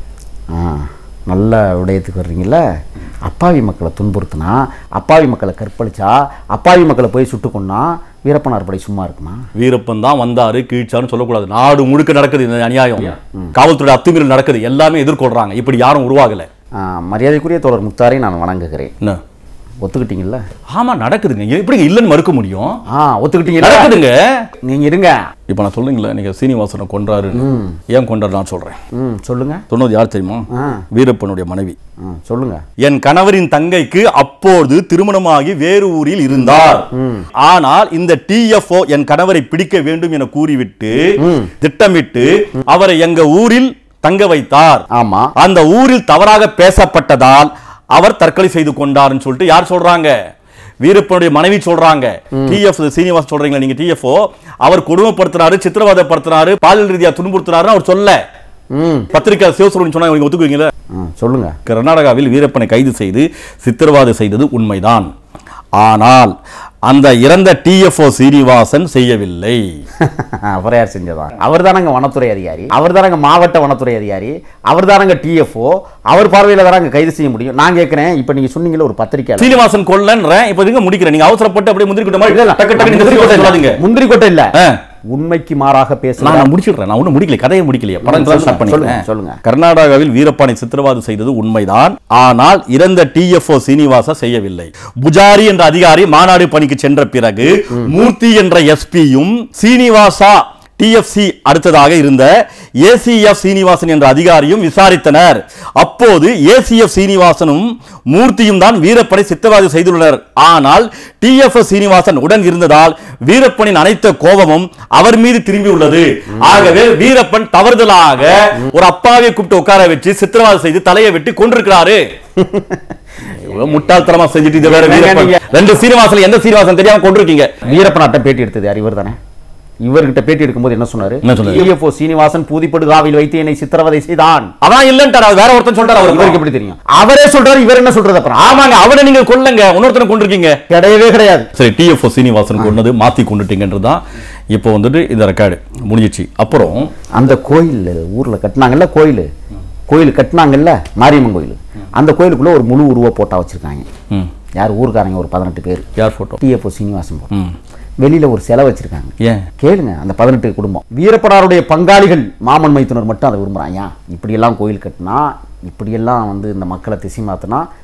ஆ, நல்ல விடயத்துக்கு வர்றீங்கல்ல அப்பாவி மக்களை துன்புறுத்தினா அப்பாவி மக்களை கற்பழிச்சா அப்பாவி மக்களை போய் சுட்டு கொன்னா வீரப்பனார் படை சும்மா இருக்குமா வீரப்பன் தான் வந்தாரு கீழ்ச்சாருன்னு சொல்லக்கூடாது நாடு முழுக்க நடக்குது இந்த அநியாயம் காவல்துறை அத்துமீறல் நடக்குது எல்லாமே எதிர்கொள்றாங்க இப்படி யாரும் உருவாகல ஆ, மரியாதைக்குரிய தோழர் முக்தாரை நான் வணங்குகிறேன் என்ன ஒத்துக்கிட்டீங்கல்ல ஆமா நடக்குதுங்க எப்படிங்க இல்லைன்னு மறுக்க முடியும் ஆ ஒத்துக்கிட்டீங்கல்ல நடக்குதுங்க நீங்க இருங்க இப்போ நான் சொல்றீங்களா நீங்க சீனிவாசனை கொன்றாரு ஏன் கொன்றாரு நான் சொல்றேன் ம் சொல்லுங்க சொன்னது யார் தெரியுமா ஆ வீரப்பனுடைய மனைவி ம் சொல்லுங்க என் கணவரின் தங்கைக்கு அப்போது திருமணமாகி வேறு ஊரில் இருந்தார் ஆனால் இந்த டிஎஃப்ஓ என் கணவரை பிடிக்க வேண்டும் என கூறிவிட்டு திட்டமிட்டு அவரை எங்க ஊரில் தங்க வைத்தார் ஆமா அந்த ஊரில் தவறாக பேசப்பட்டதால் அவர் தற்கொலை செய்து கொண்டார்னு சொல்லிட்டு யார் சொல்றாங்க வீரப்பனுடைய மனைவி சொல்றாங்க டிஎஃப் சீனிவாஸ் சொல்றீங்களா நீங்க டிஎஃப்ஓ அவர் கொடுமைப்படுத்தினாரு சித்திரவதைப்படுத்தினாரு பாலியல் ரீதியா துன்புறுத்தினாருன்னு அவர் சொல்ல ம் பத்திரிகை சிவசுரன் சொன்னாங்க நீங்க ஒத்துக்குவீங்களா ம் சொல்லுங்க கர்நாடகாவில் வீரப்பனை கைது செய்து சித்திரவதை செய்தது உண்மைதான் ஆனால் அந்த இறந்த டிஎஃப்ஓ சீனிவாசன் செய்யவில்லை அப்புறம் யார் செஞ்சதா அவர் தானங்க வனத்துறை அதிகாரி அவர் தானங்க மாவட்ட வனத்துறை அதிகாரி அவர் தானங்க டிஎஃப்ஓ அவர் பார்வையில் தானங்க கைது செய்ய முடியும் நான் கேட்குறேன் இப்போ நீங்க சொன்னீங்களே ஒரு பத்திரிக்கை சீனிவாசன் கொல்லன்றேன் இப்ப இதுங்க முடிக்கிறேன் நீங்க அவசரப்பட்டு அப்படியே முந்திரி கொட்ட மாதிரி டக்கு டக்கு நீங்க முந்திரி கொட்டை சொல்லாதீங்க இல்ல. முந்திரி கொட்டை இல்ல ஆ. உண்மைக்கு மாறாக நான் பேசுறேன் நான் முடிச்சிடுறேன் நான் ஒன்றும் முடிக்கல கதையை முடிக்கலையே படம் சொல்லுங்க, ஸ்டார்ட் பண்ணிக்கிறேன் சொல்லுங்க, சொல்லுங்க. கர்நாடகாவில் வீரப்பானை சித்திரவாது செய்தது உண்மைதான் ஆனால் இறந்த டிஎஃப்ஓ சீனிவாசா செய்யவில்லை புஜாரி என்ற அதிகாரி மாநாடு பணிக்கு சென்ற பிறகு மூர்த்தி என்ற எஸ்பியும் சீனிவாசா டிஎஃப்சி அடுத்ததாக இருந்த ஏசிஎஃப் சீனிவாசன் என்ற அதிகாரியும் விசாரித்தனர் அப்போது ஏசிஎஃப் சீனிவாசனும் மூர்த்தியும் தான் வீரப்பனை சித்தவாதி செய்துள்ளனர் ஆனால் டிஎஃப் சீனிவாசன் உடன் இருந்ததால் வீரப்பனின் அனைத்த கோபமும் அவர் மீது திரும்பி உள்ளது ஆகவே வீரப்பன் தவறுதலாக ஒரு அப்பாவை கூப்பிட்டு உட்கார வச்சு சித்திரவாதை செய்து தலையை வெட்டி கொண்டிருக்கிறாரு இவ்வளவு முட்டாள்தனமா செஞ்சுட்டு இது வேற வீரப்பன் ரெண்டு சீனிவாசன் எந்த சீனிவாசன் தெரியாம கொண்டிருக்கீங்க வீரப்பனாட்ட பேட்டி எடுத்தது யார் இவர் தானே இவர்கிட்ட பேட்டி எடுக்கும்போது என்ன சொன்னாரு என்ன சொன்னாரு? டிஎஃப்ஓ சீனிவாசன் பூதிப்படுகாவில் வைத்து என்னை சித்திரவதை செய்தான் அதான் இல்லன்ட்டார் அது வேற ஒருத்தன் சொல்றாரு இவருக்கு அவருக்கு எப்படி தெரியும் அவரே சொல்றாரு இவர் என்ன சொல்றது அப்புறம் ஆமாங்க அவனை நீங்க கொல்லுங்க இன்னொருத்தனை கொண்டிருக்கீங்க கிடையவே கிடையாது சரி டிஎஃப்ஓ சீனிவாசன் கொண்டது மாத்தி கொண்டுட்டீங்கன்றது தான் இப்போ வந்துட்டு இந்த ரெக்கார்டு முடிஞ்சிச்சு அப்புறம் அந்த கோயில் ஊர்ல கட்டினாங்கல்ல கோயில் கோயில் கட்டினாங்கல்ல மாரியம்மன் கோயில் அந்த கோயிலுக்குள்ள ஒரு முழு உருவ போட்டா வச்சிருக்காங்க ம், யார் ஊர்க்காரங்க ஒரு பதினெட்டு பேர் யார் போட்டோ டிஎஃப்ஓ சீனிவாசன் போட்டோ ம் வெளியில ஒரு செலவு வச்சிருக்காங்க ஏன் கேளுங்க அந்த பதினெட்டு குடும்பம் வீரப்படாருடைய பங்காளிகள் மாமன் மைத்துனர் மட்டும் அதை விரும்புறாங்க இப்படியெல்லாம் கோயில் கட்டினா இப்படியெல்லாம் வந்து இந்த மக்களை திசை மாத்தினா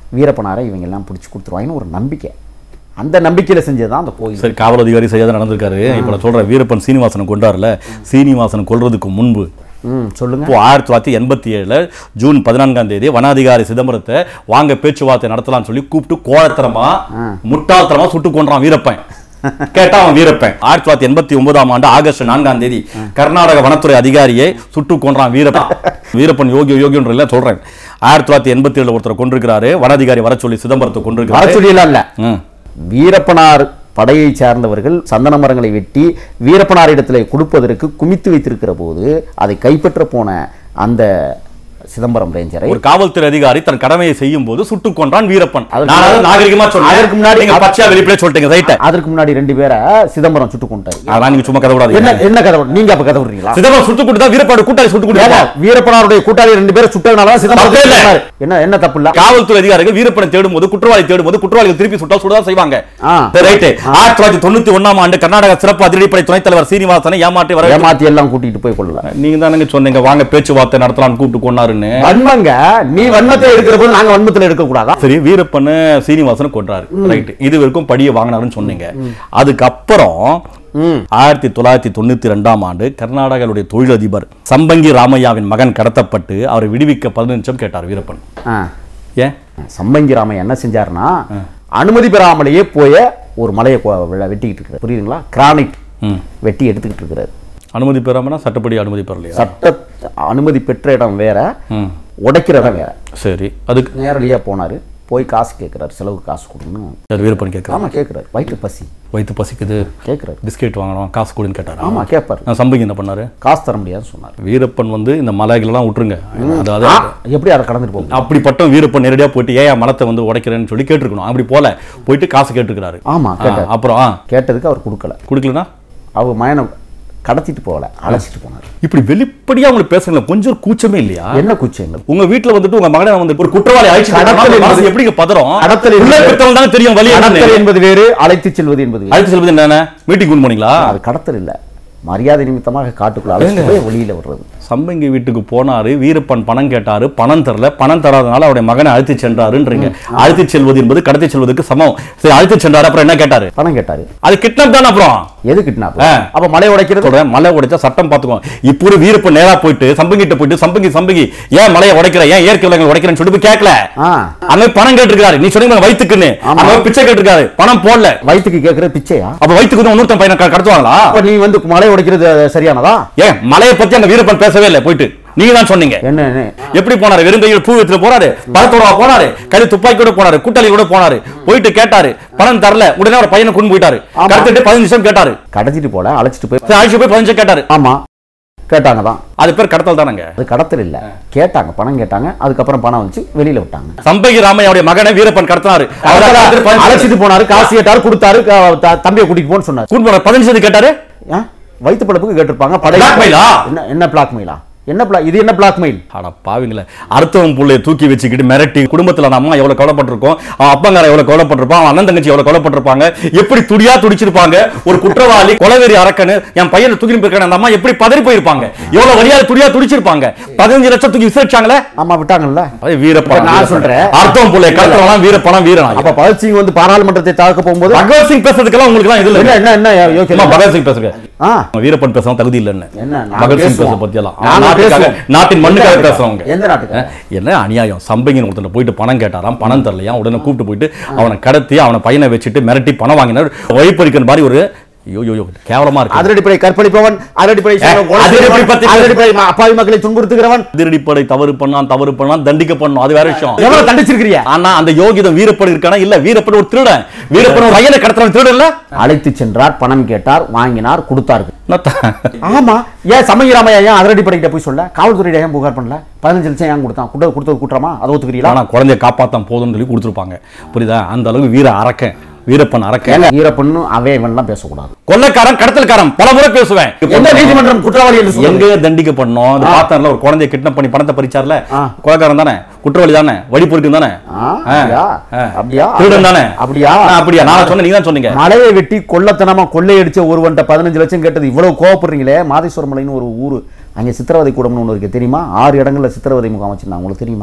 வீரப்பனாரை இவங்க எல்லாம் பிடிச்சி கொடுத்துருவாங்கன்னு ஒரு நம்பிக்கை அந்த நம்பிக்கையில் செஞ்சது தான் அந்த கோயில் சரி காவல் அதிகாரி செய்யாத நடந்திருக்காரு இப்போ நான் சொல்றேன் வீரப்பன் சீனிவாசனை கொண்டார்ல சீனிவாசன் கொல்றதுக்கு முன்பு ம் சொல்லுங்க இப்போ ஆயிரத்தி தொள்ளாயிரத்தி எண்பத்தி ஏழுல ஜூன் பதினான்காம் தேதி வனாதிகாரி சிதம்பரத்தை வாங்க பேச்சுவார்த்தை நடத்தலாம்னு சொல்லி கூப்பிட்டு கோழத்தனமா முட்டாள்தனமா சுட்டு கொன்றான் வீரப்பன் கேட்டா அவன் வீரப்பன் ஆயிரத்தி தொள்ளாயிரத்தி எண்பத்தி ஒன்பதாம் ஆண்டு ஆகஸ்ட் நான்காம் தேதி கர்நாடக வனத்துறை அதிகாரியை சுட்டு கொன்றான் வீரப்பன் வீரப்பன் யோகி யோகின்ற சொல்றேன் ஆயிரத்தி தொள்ளாயிரத்தி எண்பத்தி ஏழுல ஒருத்தர் கொண்டிருக்கிறாரு வனாதிகாரி வர சொல்லி சிதம்பரத்தை கொண்டிருக்கிறாரு வரச்சொல்லியெல்லாம் இல்லை ம். வீரப்பனார் படையை சார்ந்தவர்கள் சந்தன மரங்களை வெட்டி வீரப்பனாரிடத்தில் கொடுப்பதற்கு குமித்து வைத்திருக்கிற போது அதை கைப்பற்ற போன அந்த சிதம்பரம் ரேஞ்சரை ஒரு காவல்துறை அதிகாரி தன் கடமையை செய்யும் போது சுட்டுக் கொன்றான் வீரப்பன் அதுக்கு நான் அதை நாகரிகமா சொன்னேன் அதற்கு முன்னாடி- நீங்க பச்சையா வெளிப்படையா சொல்லிட்டீங்க ரைட் அதற்கு முன்னாடி ரெண்டு பேரை சிதம்பரம் சுட்டு கொண்டாரு அதான் நீங்க சும்மா கதை என்ன விடாதீங்க என்ன கதை நீங்க அப்ப கதை விடுறீங்களா சிதம்பரம் சுட்டு கொடுத்தா வீரப்பாடு கூட்டாளி சுட்டு ஏங்க, கொடுத்தா வீரப்பனாருடைய கூட்டாளி ரெண்டு பேரை சுட்டதுனால தான் சிதம்பரம் தப்பே இல்ல. சொன்னாரு. என்ன என்ன தப்பு இல்ல காவல்துறை அதிகாரிகள் வீரப்பனை தேடும் போது குற்றவாளி தேடும் போது குற்றவாளிகள் திருப்பி சுட்டா சுடதான் செய்வாங்க ஆ. ரைட் ஆயிரத்தி தொள்ளாயிரத்தி தொண்ணூத்தி ஒண்ணாம் ஆண்டு கர்நாடக சிறப்பு அதிரடிப்படை துணைத் தலைவர் சீனிவாசனை ஏமாற்றி வர ஏமாத்தி எல்லாம் கூட்டிட்டு போய் கொள்ளல நீங்க தானங்க சொன்னீங்க வாங்க பேச்சுவார்த்தை நடத்தலாம்னு கூப்பிட்டு கொண்டாருன்னு வன்மங்க நீ வன்மத்தை எடுக்கிற போது நாங்க வன்மத்துல எடுக்க கூடாதா சரி வீரப்பன்னு சீனிவாசனை கொன்றாரு ரைட் இது வரைக்கும் படியை வாங்கினாருன்னு சொன்னீங்க அதுக்கப்புறம் ஆயிரத்தி தொள்ளாயிரத்தி தொண்ணூத்தி ரெண்டாம் ஆண்டு கர்நாடகாவுடைய தொழிலதிபர் சம்பங்கி ராமையாவின் மகன் கடத்தப்பட்டு அவரை விடுவிக்க பதினஞ்சு நிமிஷம் கேட்டார் வீரப்பன் ஆ. ஏன் சம்பங்கி ராமையா என்ன செஞ்சாருன்னா அனுமதி பெறாமலேயே போய ஒரு மலையை கொ- வெ- வெட்டிக்கிட்டு இருக்கிறார் புரியுதுங்களா கிரானைட் ம். வெட்டி எடுத்துக்கிட்டு இருக்கிறாரு அனுமதி பெறாமனா சட்டப்படி அனுமதி பெறலையா சட்ட அனுமதி பெற்ற இடம் வேற ம். உடைக்கிற இடம் வேற சரி அதுக்கு நேரடியா போனாரு போய் காசு கேட்கிறாரு செலவுக்கு காசு கொடுன்னு சரி, வீரப்பன் கேட்கறான் ஆமா கேட்கிறாரு வயிற்று பசி வயிற்று பசிக்குது கேட்கிறாரு பிஸ்கெட் வாங்கணும் காசு கொடுன்னு கேட்டாரா ஆமா கேட்பாரு நான் சம்பங்கி என்ன பண்ணாரு காசு தர முடியாதுன்னு சொன்னார் வீரப்பன் வந்து இந்த மலைகளெல்லாம் விட்டுருங்க அதாவது ஆ, எப்படி அதை கடந்துட்டு போகும் அப்படிப்பட்ட வீரப்பன் நேரடியா போயிட்டு ஏன் என் மலத்தை வந்து உடைக்கிறேன்னு சொல்லி கேட்டிருக்கணும் அப்படி போல போயிட்டு காசு கேட்டிருக்கிறாரு ஆமா ஆ, கேட்டார் அப்புறம் ஆ, கேட்டதுக்கு அவர் கொடுக்கல கொடுக்கலனா அவர் மயனை கடத்திட்டு போகல அழைச்சிட்டு போனார் இப்படி வெளிப்படையா உங்களுக்கு பேசுங்களேன் கொஞ்சம் கூச்சமே இல்லையா என்ன குச்சங்கள் உங்க வீட்டுல வந்துட்டு உங்க மகனை வந்து ஒரு குற்றவாளி அழைச்சு கடத்தல் என்பது- எப்படி பதறம் கடத்தல் என்பது- உள்ளே பெற்றவங்க தானே தெரியும் வழி கடத்தல் என்னன்னு. என்பது வேறு அழைத்து செல்வது என்பது வேறு அழைத்து செல்வது என்ன மீட்டிங் கொண்டு போனீங்களா அது கடத்தல் இல்ல மரியாதை நிமித்தமாக காட்டுக்குள்ள அழைச்சிட்டு போய் வெளியில விடுறது சம்பங்கி வீட்டுக்கு போனாரு வீரப்பன் பணம் கேட்டாரு பணம் தரல பணம் தராதனால அவருடைய மகனை அழைத்து சென்றாருன்றீங்க அழைத்து செல்வது என்பது கடத்தி செல்வதற்கு சமம் சரி அழைத்து சென்றாரு அப்புறம் என்ன கேட்டாரு பணம் கேட்டாரு அது கிட்னாப் தானே அப்புறம் எது கிட்னாப் ஆ. அப்ப மலை உடைக்கிறது சொல்றேன் மலை உடைச்சா சட்டம் பாத்துக்கோ இப்போ ஒரு வீரப்பன் நேரா போயிட்டு சம்பங்கிட்ட போயிட்டு சம்பங்கி சம்பங்கி ஏன் மலையை உடைக்கிற ஏன் இயற்கை விலங்குகள் உடைக்கிறேன்னு சொல்லி போய் கேட்கல ஆ அங்க பணம் கேட்டிருக்காரு நீ சொன்னீங்க வயிற்றுக்குன்னு ஆமா. அங்க போய் பிச்சை கேட்டிருக்காரு பணம் போடல வயிற்றுக்கு கேட்கறது பிச்சையா அப்ப வயிற்றுக்கு வந்து இன்னொருத்தன் பையனை க- கடத்துவாங்களா அப்ப நீ வந்து மலை உடைக்கிறது சரியானதா ஏன் மலையை பத்தி அங்க வீரப்பன் பேசவே இல்லை போயிட்டு நீங்க தான் சொன்னீங்க என்ன என்ன? எப்படி போனாரு வெறும் கையில் பூ வச்சுட்டு போறாரு பழத்தோட போனாரு கையில துப்பாக்கியோட போனாரு கூட்டாளி கூட போனாரு போயிட்டு கேட்டாரு பணம் தரல உடனே ஒரு பையனை கொண்டு போயிட்டாரு ஆமா. கடத்திட்டு பதினஞ்சு நிமிஷம் கேட்டாரு கடத்திட்டு போல அழைச்சிட்டு போய் சரி, அழைச்சு போய் பதினஞ்சு கேட்டாரு ஆமா கேட்டாங்க தான் அது பேர் கடத்தல் தானங்க அது கடத்தல் இல்ல கேட்டாங்க பணம் கேட்டாங்க அதுக்கப்புறம் பணம் வச்சு வெளியில விட்டாங்க சம்பகி ராமையாவுடைய மகனை வீரப்பன் கடத்தினாரு அவரை கடத்திட்டு பதினஞ்சு- அழைச்சிட்டு போனாரு காசு கேட்டாரு கொடுத்தாரு க- த- தம்பியை கூட்டிட்டு போன்னு சொன்னாரு கூட்டு போனாரு பதினஞ்சு நிமிஷம் கேட்டாரு ஆ? வயித்து பழப்புக்கு கேட்டிருப்பாங்க படை Blackmail-ஆ? என்ன என்ன பிளாக்மெயிலா என்ன பிளா இது என்ன பிளாக்மெயில் அட பாவிங்களே அடுத்தவன் புள்ளைய தூக்கி வச்சுக்கிட்டு மிரட்டி குடும்பத்துல அந்த அம்மா எவ்வளவு கவலைப்பட்டிருக்கோம் அவன் அப்பங்கார எவ்வளவு கவலைப்பட்டிருப்பான் அவன் அண்ணன் தங்கச்சி எவ்வளவு கவலைப்பட்டிருப்பாங்க எப்படி துடியா துடிச்சிருப்பாங்க ஒரு குற்றவாளி கொலவெறி அரக்கனு என் பையனை தூக்கி போயிருக்கான அந்த அம்மா எப்படி பதறி போயிருப்பாங்க எவ்வளவு வழியா துடியா துடிச்சிருப்பாங்க பதினஞ்சு லட்சம் தூக்கி விசாரிச்சாங்களே ஆமா விட்டாங்கல்ல அது வீரப்பணம் நான் வீரப்பணம். சொல்றேன். அர்த்தம் புள்ளைய கடத்தலாம் வீரப்பணம் வீரனா அப்ப பகத் சிங் வந்து பாராளுமன்றத்தை தாக்க போகும்போது பகவத் சிங் பேசுறதுக்கெல்லாம் உங்களுக்கு எல்லாம் இது என்ன இல்ல என்ன என்ன யோசிச்சு சும்மா பகவத் சிங் பேசுங்க ஆ வீரப்பன் பேச தகுதி இல்லைன்னு என்ன நாங்க பகத் சிங் பேச பேசுவோம். பத்தியெல்லாம் நாங்க நாட்டுக்காக பேசுவோம். நாட்டின் மண்ணுக்காக எந்த பேசுறவங்க எந்த நாட்டுக்கு? அஹ், என்ன அநியாயம் சம்பங்கின் ஒருத்தன் போயிட்டு பணம் கேட்டாராம் பணம் தரலையா உடனே கூப்பிட்டு போயிட்டு அவனை கடத்தி அவனை பையனை வச்சுட்டு மிரட்டி பணம் வாங்கினார் வழிப்பறிக்கிற மாதிரி ஒரு ஐயோ ஐயோ கேவலமா இருக்கு அதிரடிப்படை கற்பழிப்பவன் அதிரடிப்படை செய்பவன், கொலை அதிரடிப்படை செய்பவன், பத்தி- அதிரடிப்படை ம- அப்பாவி மக்களை துன்புறுத்துகிறவன் அதிரடிப்படை தவறு பண்ணான் தவறு பண்ணான் தண்டிக்க பண்ணணும் அது வேற விஷயம் எவ்வளவு தண்டிச்சிருக்கிறியா ஆனா அந்த யோகிதம் வீரப்பன் இருக்கானா இல்ல வீரப்பன் ஒரு திருடன் வீரப்பன் ஒரு வயலை கடத்துறவன் திருடன் இல்ல அழைத்து சென்றார் பணம் கேட்டார் வாங்கினார் கொடுத்தார்கள் என்னத்த? ஆமா ஏன் சமயராமையா ஏன் அதிரடிப்படை கிட்ட போய் சொல்ல காவல்துறையிட ஏன் புகார் பண்ணல பதினஞ்சு லட்சம் ஏன் கொடுத்தான் கொடுத்தது கொடுத்தது குற்றமா அதை ஒத்துக்கிறீங்களா ஆனா குழந்தைய காப்பாத்தான் போதும்னு சொல்லி கொடுத்துருப்பாங்க புரியுதா அந்த அளவுக்கு வீர அரக்கன் வீரப்பன் அரக்கன் ஏங்க ஈரப்பண்ணு அவே இவன்லாம் பேசக்கூடாது கொள்ளைக்காரன் கடத்தல்காரன் பல முறை பேசுவேன் எந்த நீதிமன்றம் குற்றவாளி என்று சொல்லுங்க எங்க தண்டிக்கப்படணும் அது பார்த்தேன்ல ஒரு குழந்தைய கிட்னாப் பண்ணி பணத்தை பறிச்சார்ல ஆ. கொலைக்காரன் தானே குற்றவாளி தானே வழிபொருக்கும் தானே ஆ, ஆ, அப்படியா? ஆ. அப்படியா? திருடன் தானே அப்படியா? ஆ, அப்படியா நான் சொன்னேன் நீங்க தான் சொன்னீங்க மலையை வெட்டி கொள்ளத்தனமா கொள்ளையடிச்ச ஒருவன்ட்ட பதினஞ்சு லட்சம் கேட்டது இவ்வளவு கோவப்படுறீங்களே மாதேஸ்வரம் மலைன்னு ஒரு ஊரு அங்கே சித்திரவதை கூடம்னு ஒன்று இருக்கு தெரியுமா ஆறு இடங்கள்ல சித்திரவதை முகாம் வச்சிருந்தாங்க உங்களுக்கு தெரியுமா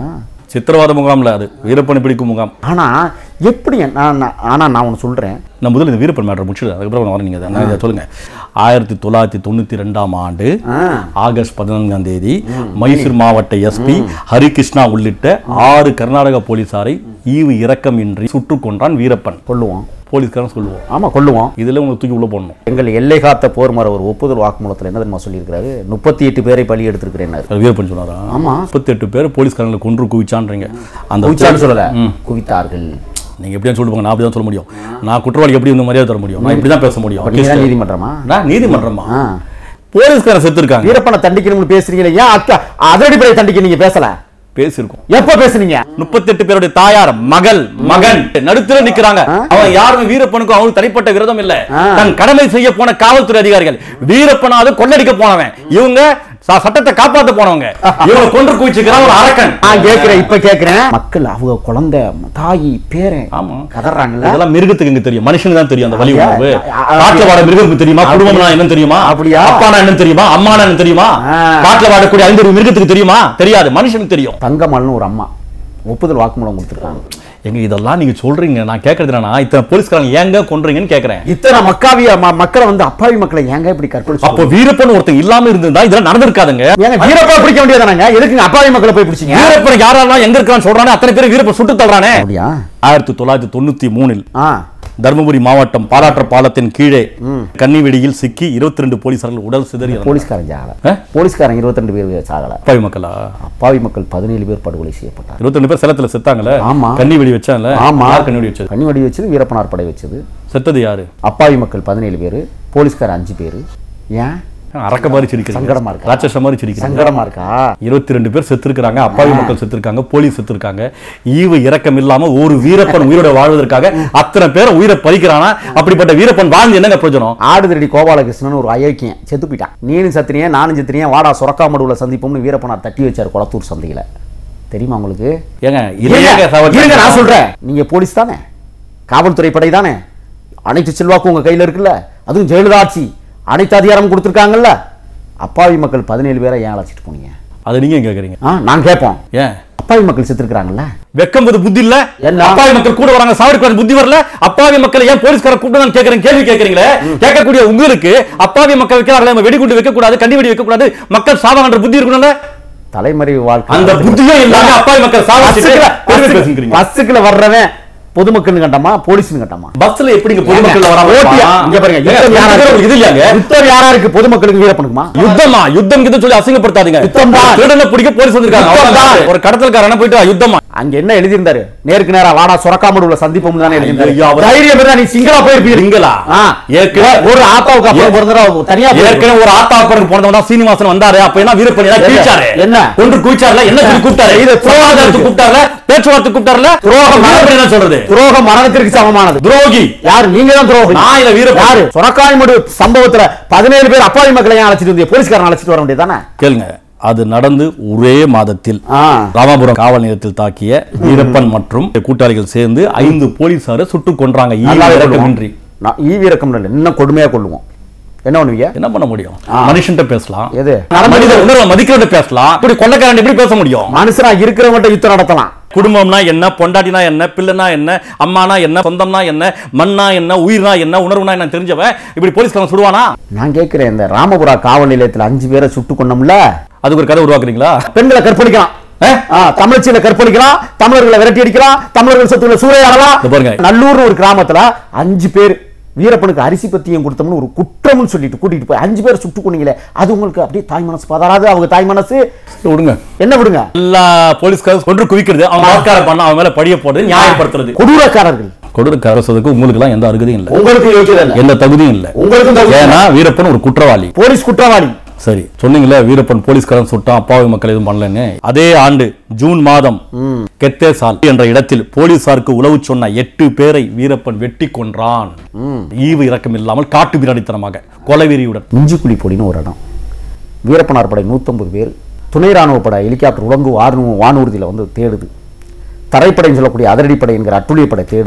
சித்திரவாத முகாம்ல அது வீரப்பனை பிடிக்கும் முகாம் ஆனா எப்படி நான் நான்- ஆனா நான் ஒன்று சொல்றேன் நான் முதல்ல இந்த வீரப்பன் மேட்டர் முடிச்சுடு அதுக்கப்புறம் நான் வரேன் நீங்கள் இதை சொல்லுங்க ஆயிரத்தி தொள்ளாயிரத்தி தொண்ணூற்றி ரெண்டாம் ஆண்டு ஆ. ஆகஸ்ட் பதினான்காம் தேதி மைசூர் மாவட்ட எஸ்பி ஹரிகிருஷ்ணா உள்ளிட்ட ஆறு கர்நாடக போலீசாரை ஈவு இரக்கமின்றி சுட்டுக் கொன்றான் வீரப்பன் கொள்ளுவோம் போலீஸ்காரன் சொல்லுவோம் ஆமா கொள்ளுவோம் இதுல உங்களுக்கு தூக்கி உள்ள போடணும் எங்கள் எல்லை காத்த போர் மர ஒரு ஒப்புதல் வாக்குமூலத்தில் என்ன தெரியுமா சொல்லியிருக்கிறாரு முப்பத்தி எட்டு பேரை பலி எடுத்திருக்கிறேன் அது வீரப்பன் சொன்னாரா ஆமா. முப்பத்தெட்டு பேர் போலீஸ்காரங்களை கொன்று குவிச்சான்றீங்க அந்த குவிச்சான்னு சொல்லல குவித்தார்கள் நீங்க எப்படியா சொல்லிட்டு போங்க நான் அப்படி தான் சொல்ல முடியும் நான் குற்றவாளி எப்படி இந்த மரியாதை தர முடியும் நான் இப்படி தான் பேச முடியும் அப்ப நீங்க தான் நீதிமன்றமா நான் நீதிமன்றமா ஆ. போலீஸ்காரன் செத்துருக்காங்க வீரப்பனை தண்டிக்கணும்னு பேசுறீங்களே ஏன் அக்கா அதடிப்படை தண்டிக்க நீங்க பேசல பேசியிருக்கோம் எப்ப பேசுனீங்க முப்பத்தெட்டு பேருடைய தாயார் மகள் மகன் நடுத்தர நிக்கிறாங்க அவன் யாருமே வீரப்பனுக்கும் அவனுக்கு தனிப்பட்ட விரதம் இல்ல ஆ. தன் கடமை செய்ய போன காவல்துறை அதிகாரிகள் வீரப்பனாவது கொள்ளடிக்க போனவன் இவங்க ச- சட்டத்தை காப்பாத்த போனவங்க இவங்க கொன்று குவிச்சுக்கிறான் ஒரு அரக்கன் நான் கேக்குறேன் இப்ப கேக்குறேன் மக்கள் அவங்க குழந்தை தாய் பேரன் ஆமா. கதறாங்கல்ல இதெல்லாம் மிருகத்துக்கு எங்க தெரியும் மனுஷனுக்கு தான் தெரியும் அந்த வலி அப்படியா? உணர்வு அ- அ- காட்டுல வாட மிருகத்துக்கு தெரியுமா குடும்பம்னா என்னன்னு தெரியுமா அப்படியா? அப்பானா என்னன்னு தெரியுமா அம்மானா என்னன்னு தெரியுமா ஆ. காட்டுல வாடக்கூடிய ஐந்து மிருகத்துக்கு தெரியுமா தெரியாது மனுஷனுக்கு தெரியும் தங்கமல்னு ஒரு அம்மா ஒப்புதல் வாக்குமூலம் கொடுத்துருக்காங்க எங்க இதெல்லாம் நீங்க சொல்றீங்க நான் கேக்குறது என்னன்னா இத்தனை போலீஸ்காரங்க ஏங்க கொன்றீங்கன்னு கேக்குறேன் இத்தனை மக்காவிய ம- மக்களை வந்து அப்பாவி மக்களை ஏங்க இப்படி கற்பழிச்சு அப்போ வீரப்பன் ஒருத்தன் இல்லாம இருந்திருந்தா இதெல்லாம் நடந்திருக்காதுங்க ஏங்க வீரப்பா பிடிக்க வேண்டியதானங்க எதுக்குங்க அப்பாவி மக்களை போய் பிடிச்சீங்க வீரப்பன் யாரெல்லாம் எங்க இருக்கான்னு சொல்றானே அத்தனை பேர் வீரப்பன் சுட்டு தள்ளுறானே அப்படியா ஆயிரத்தி தொள்ளாயிரத்தி தொண்ணூத்தி மூணில் ஆ தருமபுரி மாவட்டம் பாலாற்ற பாலத்தின் கீழே கன்னிவெடியில் சிக்கி இருபத்தி ரெண்டு போலீசார்கள் உடல் சிதறி இறந்தார். போலீஸ்காரன் சாகல ஆ? போலீஸ்காரன் இருபத்தி ரெண்டு பேர் சாகல அப்பாவி மக்களா அப்பாவி மக்கள் பதினேழு பேர் படுகொலை செய்யப்பட்டார் இருபத்தி ரெண்டு பேர் சேலத்துல செத்தாங்கல்ல ஆமா. கன்னி வெடி வச்சாங்கல்ல ஆமா யார் கன்னி வெடி வச்சது கண்ணி வடி வச்சது வீரப்பனார் படை வச்சது செத்தது யாரு அப்பாவி மக்கள் பதினேழு பேர் போலீஸ்காரன் அஞ்சு பேர் ஏன் அரக்க மாதிரி சிரிக்கிறீங்க சங்கடமா இருக்கா? ராட்சச மாதிரி சிரிக்கிறீங்க சங்கடமா இருக்கா இருபத்தி ரெண்டு பேர் செத்துருக்காங்க அப்பாவி மக்கள் செத்துருக்காங்க போலீஸ் செத்துருக்காங்க ஈவு இரக்கம் இல்லாம ஒரு வீரப்பன் உயிரோட வாழ்வதற்காக அத்தனை பேரை உயிரை பறிக்கிறானா அப்படிப்பட்ட வீரப்பன் வாழ்ந்து என்னங்க பிரயோஜனம் ஆடு திருடி கோபாலகிருஷ்ணன் ஒரு அயோக்கியன் செத்து போயிட்டான் நீனும் சத்திரியே நானும் சத்திரியே வாடா சுரக்காமடுவில் சந்திப்போம்னு வீரப்பனார் தட்டி வச்சார் குளத்தூர் சந்தையில தெரியுமா உங்களுக்கு ஏங்க இதையேங்க இருங்க, சவால் இருங்க, நான் சொல்றேன் நீங்க போலீஸ் தானே காவல்துறை படை தானே அனைத்து செல்வாக்கும் உங்க கையில இருக்குல்ல அதுவும் ஜெயலலிதா ஆட்சி அனைத்து அதிகாரமும் கொடுத்துருக்காங்கல்ல அப்பாவி மக்கள் பதினேழு பேரை ஏன் அழைச்சிட்டு போனீங்க அதை நீங்க கேக்குறீங்க ஆ நான் கேட்போம் ஏன் அப்பாவி மக்கள் செத்துருக்காங்கல்ல வெக்கம்போது புத்தி இல்ல என்ன? அப்பாவி மக்கள் கூட வராங்க சாவடிக்கு புத்தி வரல அப்பாவி மக்கள் ஏன் போலீஸ்கார கூப்பிட்டு கேக்குறேன் கேள்வி கேக்குறீங்களே கேட்கக்கூடிய உங்களுக்கு அப்பாவி மக்கள் வைக்கிறாங்களே நம்ம வெடிகுண்டு வைக்க கூடாது கண்டி வெடி வைக்க கூடாது மக்கள் சாவாங்கன்ற புத்தி இருக்கணும்ல தலைமறைவு வாழ்க்கை அந்த புத்தியும் இல்லாம அப்பாவி மக்கள் சாவாச்சிட்டு பெருமை பேசுகிறீங்க பஸ்ஸுக்குள்ள வர்றவன் பொதுமக்கள்னு கண்டமா போலீஸ்னு கண்டமா பஸ்ல எப்படிங்க பொதுமக்கள் வராம ஓட்டியா? இங்க பாருங்க, யுத்தம் யாரா இருக்கு? இது இல்லையாங்க யுத்தம் யாரா இருக்கு பொதுமக்களுக்கு வீரப்பனுக்குமா யுத்தமா யுத்தம் கிட்ட சொல்லி அசிங்கப்படுத்தாதீங்க யுத்தம் தான். திருடனை பிடிக்க போலீஸ் வந்திருக்காங்க யுத்தம் தான். அவ்வளவுதான். ஒரு கடத்தல்காரன போயிட்டு யுத்தமா அங்க என்ன எழுதியிருந்தாரு நேருக்கு நேரா வாடா சுரக்காமடுல சந்திப்போம் தானே எழுதியிருந்தாரு ஐயோ, அவர் தைரியம் இருந்தா நீ சிங்களா போயிருப்பீங்க சிங்களா? ஆ. ஏற்கனவே- ஒரு ஆத்தாவுக்கு அப்புறம் பிறந்தா தனியா போயிருப்பீங்க. ஏற்கனவே ஒரு ஆத்தாப்பனுக்கு போனவன் தான் சீனிவாசன் வந்தாரு அப்ப என்ன வீரப்பன் ஏதாவது என்ன? கிழிச்சாரு என்ன? ஒன்று குவிச்சாருல என்ன சொல்லி கூப்பிட்டாரு இது துரோகத்துக்கு கூப்பிட்டாருல பேச்சுவார்த்தை கூப்பிட்டாருல துரோகம் வீரப்பன் என்ன சொல்றது துரோகம் மரணத்திற்கு சமமானது துரோகி யாரு நீங்க தான் துரோகம் நான் இல்ல வீரப்பன். யாரு சொரக்காய்மடு சம்பவத்துல பதினேழு பேர் அப்பாவி மக்களை ஏன் அழைச்சிட்டு வந்தீங்க போலீஸ்காரன் அழைச்சிட்டு வர வேண்டியதானே கேளுங்க அது நடந்து ஒரே மாதத்தில் ஆ. ராமாபுரம் காவல் நிலையத்தில் தாக்கிய வீரப்பன் மற்றும் கூட்டாளிகள் சேர்ந்து ஐந்து போலீசாரை சுட்டுக் கொன்றாங்க ஈவு நல்லாவே இரக்கமின்றி கொள்ளுவோம். நான் ஈவிரக்கம் இல்லை இன்னும் கொடுமையா கொள்ளுவோம் என்ன பண்ணுவீங்க என்ன பண்ண முடியும் மனுஷன்ட்ட பேசலாம் எது? மனித உணர்வை மதிக்கிறத பேசலாம் இப்படி கொள்ளக்காரன் எப்படி பேச முடியும் மனுஷனா இருக்கிறவங்கள்ட்ட யுத்தம் நடத்தலாம் குடும்பம்னா என்ன பொண்டாட்டினா என்ன பிள்ளைனா என்ன அம்மானா என்ன சொந்தம்னா என்ன மண்ணா என்ன உயிர்னா என்ன உணர்வுனா என்ன தெரிஞ்சவன் இப்படி போலீஸ்காரன் சுடுவானா நான் கேட்கிறேன் இந்த ராமபுரா காவல் நிலையத்துல அஞ்சு பேரை சுட்டு கொண்டோம்ல அதுக்கு ஒரு கதை உருவாக்குறீங்களா பெண்களை கற்பழிக்கலாம் ஆ? ஆ, தமிழச்சியில கற்பழிக்கலாம் தமிழர்களை விரட்டி அடிக்கலாம் தமிழர்கள் சொத்துக்களை சூறையாடலாம் இத பாருங்க. நல்லூர்னு ஒரு கிராமத்துல அஞ்சு பேர் வீரப்பனுக்கு அரிசி பத்தியம் கொடுத்தோம்னு ஒரு குற்றம்னு சொல்லிட்டு கூட்டிட்டு போய் அஞ்சு பேர் சுட்டு கொண்டீங்களே அது உங்களுக்கு அப்படியே தாய் மனசு பதறாது அவங்க தாய் மனசு விடுங்க என்ன விடுங்க எல்லா போலீஸ்காரர் கொன்று குவிக்கிறது அவன் ஆட்கார பண்ண அவன் மேல படிய போடுறது நியாயப்படுத்துறது கொடூரக்காரர்கள் கொடுக்க அரசுக்கு உங்களுக்கு எல்லாம் எந்த அருகதையும் இல்ல உங்களுக்கு யோகியதை இல்லை எந்த தகுதியும் இல்ல உங்களுக்கும் தகுதி இல்லை. ஏன்னா வீரப்பன் ஒரு குற்றவாளி போலீஸ் குற்றவாளி சரி சொன்னீங்களே வீரப்பன் போலீஸ்காரன் சுட்டான் அப்பாவி மக்கள் எதுவும் பண்ணலன்னு அதே ஆண்டு ஜூன் மாதம் கெத்தேசால் என்ற இடத்தில் போலீசாருக்கு உளவு சொன்ன எட்டு பேரை வீரப்பன் வெட்டி கொன்றான் ஈவு இரக்கம் இல்லாமல் காட்டு விராடித்தனமாக கொலைவெறியுடன் இஞ்சிக்குழி பொடின்னு ஒரு இடம் வீரப்பனார் படை நூற்றம்பது பேர் துணை ராணுவ படை ஹெலிகாப்டர் உலங்கு வானு வானூர்தியில் வந்து தேடுது தரைப்படைன்னு சொல்லக்கூடிய அதிரடிப்படை என்கிற அட்டுழியப்படை தேடுது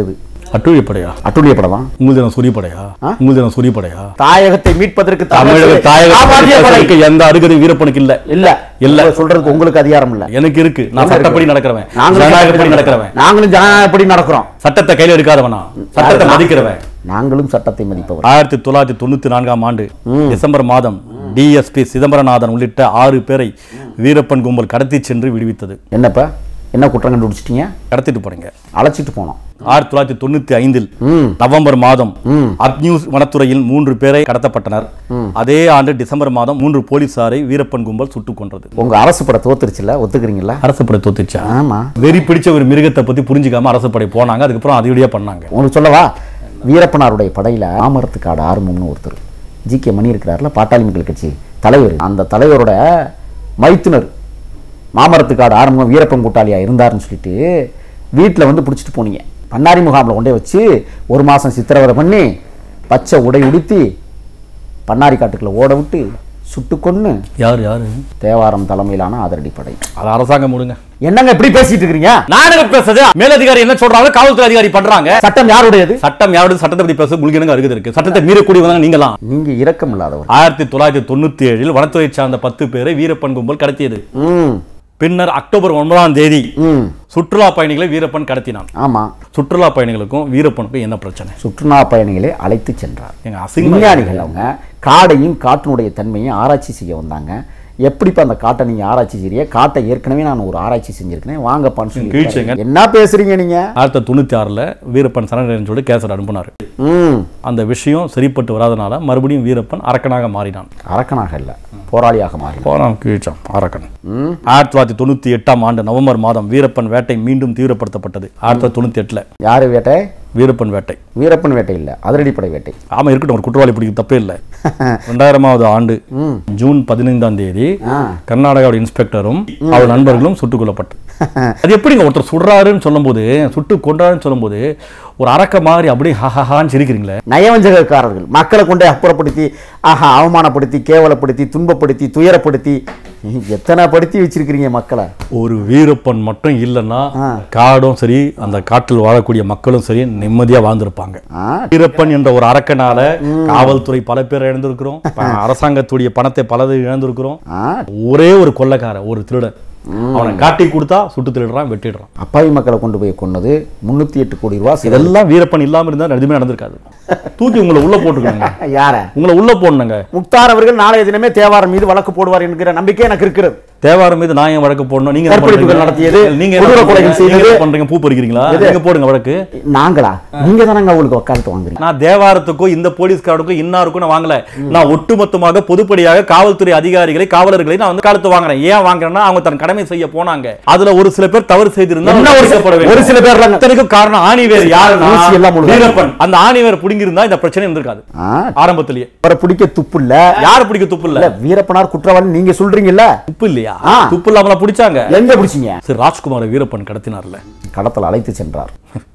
அட்டுழிய படையா அட்டுழிய படம் தான் உங்களுக்கு நான் சூரியப்படையா உங்களுக்கு நான் சூரியப்படையா தாயகத்தை மீட்பதற்கு தமிழக தமிழக காப்பாற்றிய படை. தாயகத்துக்கு எந்த அருகதை வீரப்பனுக்கு இல்ல இல்ல இல்ல. இல்ல சொல்றதுக்கு உங்களுக்கு அதிகாரம் இல்ல எனக்கு இருக்கு நான் என்ன சட்டப்படி இருக்கு? நடக்கிறவன் நாங்களும் ஜனநாயகப்படி நடக்கிறவன் நாங்களும் ஜனநாயகப்படி நடக்கிறோம் சட்டத்தை கையில எடுக்காதவனா சட்டத்தை மதிக்கிறவன் நாங்களும் சட்டத்தை மதிப்பவர் ஆயிரத்தி தொள்ளாயிரத்தி தொண்ணூத்தி நான்காம் ஆண்டு டிசம்பர் மாதம் டிஎஸ்பி சிதம்பரநாதன் உள்ளிட்ட ஆறு பேரை வீரப்பன் கும்பல் கடத்தி சென்று விடுவித்தது என்னப்பா என்ன குற்றம் கண்டுபிடிச்சிட்டீங்க கடத்திட்டு போறீங்க அழைச்சிட்டு போனோம் ஆயிரத்தி தொள்ளாயிரத்தி தொண்ணூத்தி ஐந்தில் ம் நவம்பர் மாதம் அப்நியூஸ் வனத்துறையில் மூன்று பேரை கடத்தப்பட்டனர் அதே ஆண்டு டிசம்பர் மாதம் மூன்று போலீசாரை வீரப்பன் கும்பல் சுட்டுக் கொன்றது உங்க அரசு படம் தோத்துருச்சுல ஒத்துக்கிறீங்களா அரசு படை தோத்துச்சா ஆமா வெறி பிடிச்ச ஒரு மிருகத்தை பத்தி புரிஞ்சுக்காம அரசு படை போனாங்க அதுக்கப்புறம் அதிகடியா பண்ணாங்க உங்களுக்கு சொல்லவா வீரப்பனாருடைய படையில ஆமரத்துக்காடு ஆர்வம்னு ஒருத்தர் ஜி கே மணி இருக்கிறார்ல பாட்டாளி மக்கள் கட்சி தலைவர் அந்த தலைவரோட மைத்துனர் மாமரத்துக்காடு ஆரம்பம் வீரப்பன் கூட்டாளியா இருந்தாருன்னு சொல்லிட்டு வீட்டில் வந்து பிடிச்சிட்டு போனீங்க பண்ணாரி முகாமில் கொண்டே வச்சு ஒரு மாதம் சித்திரவதை பண்ணி பச்சை உடை உடுத்தி பண்ணாரி காட்டுக்குள்ள ஓட விட்டு சுட்டு கொன்னு யார் யாரு தேவாரம் தலைமையிலான அதிரடி படை அது அரசாங்கம் முடுங்க என்னங்க இப்படி பேசிட்டு இருக்கிறீங்க நானுங்க பேசுறது மேலதிகாரி என்ன சொல்றாங்க காவல்துறை அதிகாரி பண்றாங்க சட்டம் யாருடையது சட்டம் யாரோட சட்டத்தை பத்தி பேச உங்களுக்கு எனக்கு அருகது இருக்கு சட்டத்தை மீறக்கூடியவங்க நீங்களாம் நீங்க இரக்கம் இல்லாதவர் ஆயிரத்தி தொள்ளாயிரத்தி தொண்ணூத்தி ஏழில் வனத்துறை சார்ந்த பத்து பேரை வீரப்பன் கும்பல் கடத்தியது ம் பின்னர் அக்டோபர் ஒன்பதாம் தேதி ம் சுற்றுலா பயணிகளை வீரப்பன் கடத்தினான் ஆமா சுற்றுலா பயணிகளுக்கும் வீரப்பனுக்கும் என்ன பிரச்சனை சுற்றுலா பயணிகளை அழைத்து சென்றார் எங்க அசிங்க விஞ்ஞானிகள் அவங்க காடையும் காட்டினுடைய தன்மையும் ஆராய்ச்சி செய்ய வந்தாங்க எப்படிப்பா அந்த காட்டை நீங்க ஆராய்ச்சி செய்றீங்க காட்டை ஏற்கனவே நான் ஒரு ஆராய்ச்சி செஞ்சிருக்கேன் வாங்கப்பான்னு சொல்லி கீழ்ச்சங்க. என்ன பேசுறீங்க நீங்க ஆயிரத்தி தொண்ணூத்தி ஆறுல வீரப்பன் சரணடைன்னு சொல்லி கேசட் அனுப்புனாரு ம் அந்த விஷயம் சரிப்பட்டு வராதனால மறுபடியும் வீரப்பன் அரக்கனாக மாறினான் அரக்கனாக இல்ல போராளியாக மாறி போறான் கீழ்ச்சான் அரக்கன் ம் ஆயிரத்தி தொள்ளாயிரத்தி தொண்ணூத்தி எட்டாம் ஆண்டு நவம்பர் மாதம் வீரப்பன் வேட்டை மீண்டும் தீவிரப்படுத்தப்பட்டது ஆயிரத்தி தொள்ளாயிரத்தி தொண்ணூத்தி எட்டுல யாரு வேட்டை வீரப்பன் வேட்டை வீரப்பன் வேட்டை இல்ல அதிரடிப்படை வேட்டை ஆமா இருக்கட்டும் ஒரு குற்றவாளி பிடிக்க தப்பே இல்லை ரெண்டாயிரமாவது ஆண்டு ஜூன் பதினைந்தாம் தேதி ஆ. கர்நாடகாவோட இன்ஸ்பெக்டரும் அவர் நண்பர்களும் சுட்டுக் கொல்லப்பட்டு அது எப்படிங்க ஒருத்தர் சுடுறாருன்னு சொல்லும்போது சுட்டு கொண்டாருன்னு சொல்லும்போது ஒரு அரக்க மாதிரி அப்படியே ஹஹஹான்னு சிரிக்கிறீங்களே நயவஞ்சகக்காரர்கள் மக்களை கொண்டே அப்புறப்படுத்தி ஆஹா அவமானப்படுத்தி கேவலப்படுத்தி துன்பப்படுத்தி துயரப்படுத்தி எத்தனை படுத்தி வச்சிருக்கிறீங்க மக்களை ஒரு வீரப்பன் மட்டும் இல்லைன்னா ஆ. காடும் சரி அந்த காட்டில் வாழக்கூடிய மக்களும் சரி நிம்மதியா வாழ்ந்திருப்பாங்க ஆ வீரப்பன் என்ற ஒரு அரக்கனால காவல்துறை பல பேர் இழந்திருக்கிறோம் ப- அரசாங்கத்துடைய பணத்தை பலது இழந்திருக்கிறோம் ஆ ஒரே ஒரு கொள்ளைக்காரன் ஒரு திருடன் அவனை காட்டி கொடுத்தா சுட்டு திருடுறான் வெட்டிடுறான் அப்பாவி மக்களை கொண்டு போய் கொன்னது முன்னூத்தி எட்டு கோடி ரூபா சிதறல். இதெல்லாம் வீரப்பன் இல்லாம இருந்தா எதுவுமே நடந்திருக்காது தூக்கி உங்களை உள்ள போட்டுருக்காங்க யார உங்களை உள்ள போடணுங்க முக்தார் அவர்கள் நாளைய தினமே தேவாரம் மீது வழக்கு போடுவார் என்கிற நம்பிக்கை எனக்கு இருக்கிறது தேவாரம் மீது நான் ஏன் வழக்கு போடணும் நீங்க என்ன கற்பழிப்புகள் பண்றீங்க? நடத்தியது, நீங்க என்ன கொடூர கொலைகள் பண்றீங்க? செய்தது. நீங்க என்ன பண்றீங்க பூ பறிக்கிறீங்களா எது? நீங்க போடுங்க வழக்கு நாங்களா நீங்க தானங்க அவங்களுக்கு வக்காலத்து வாங்குறீங்க நான் தேவாரத்துக்கும் இந்த போலீஸ்காரனுக்கும் இன்னாருக்கும் நான் வாங்கல நான் ஒட்டுமொத்தமாக பொதுப்படியாக காவல்துறை அதிகாரிகளை காவலர்களை நான் வந்து காலத்து வாங்குறேன் ஏன் வாங்குறேன்னா அவங்க தன் கடமை செய்ய போனாங்க அதுல ஒரு சில பேர் தவறு செய்திருந்தா என்ன ஒரு சில- தண்டிக்கப்பட வேண்டும். ஒரு சில பேர்லாம் இத்தனைக்கும் காரணம் ஆணிவேர் யாருன்னா ஊசி எல்லாம் முழுதா. வீரப்பன் அந்த ஆணிவேர் புடுங்கியிருந்தா இந்த பிரச்சனை இருந்திருக்காது ஆ, ஆரம்பத்திலேயே அவரை பிடிக்க துப்பு இல்ல யார் பிடிக்க துப்பு இல்ல இல்ல வீரப்பனார் குற்றவாளி நீங்க சொல்றீங்கல்ல துப்பு இல்லையா ஆ. துப்பு இல்லாமல பிடிச்சாங்க எங்க பிடிச்சீங்க சரி ராஜ்குமார வீரப்பன் கடத்தினார்ல கடத்தல் அழைத்து சென்றார்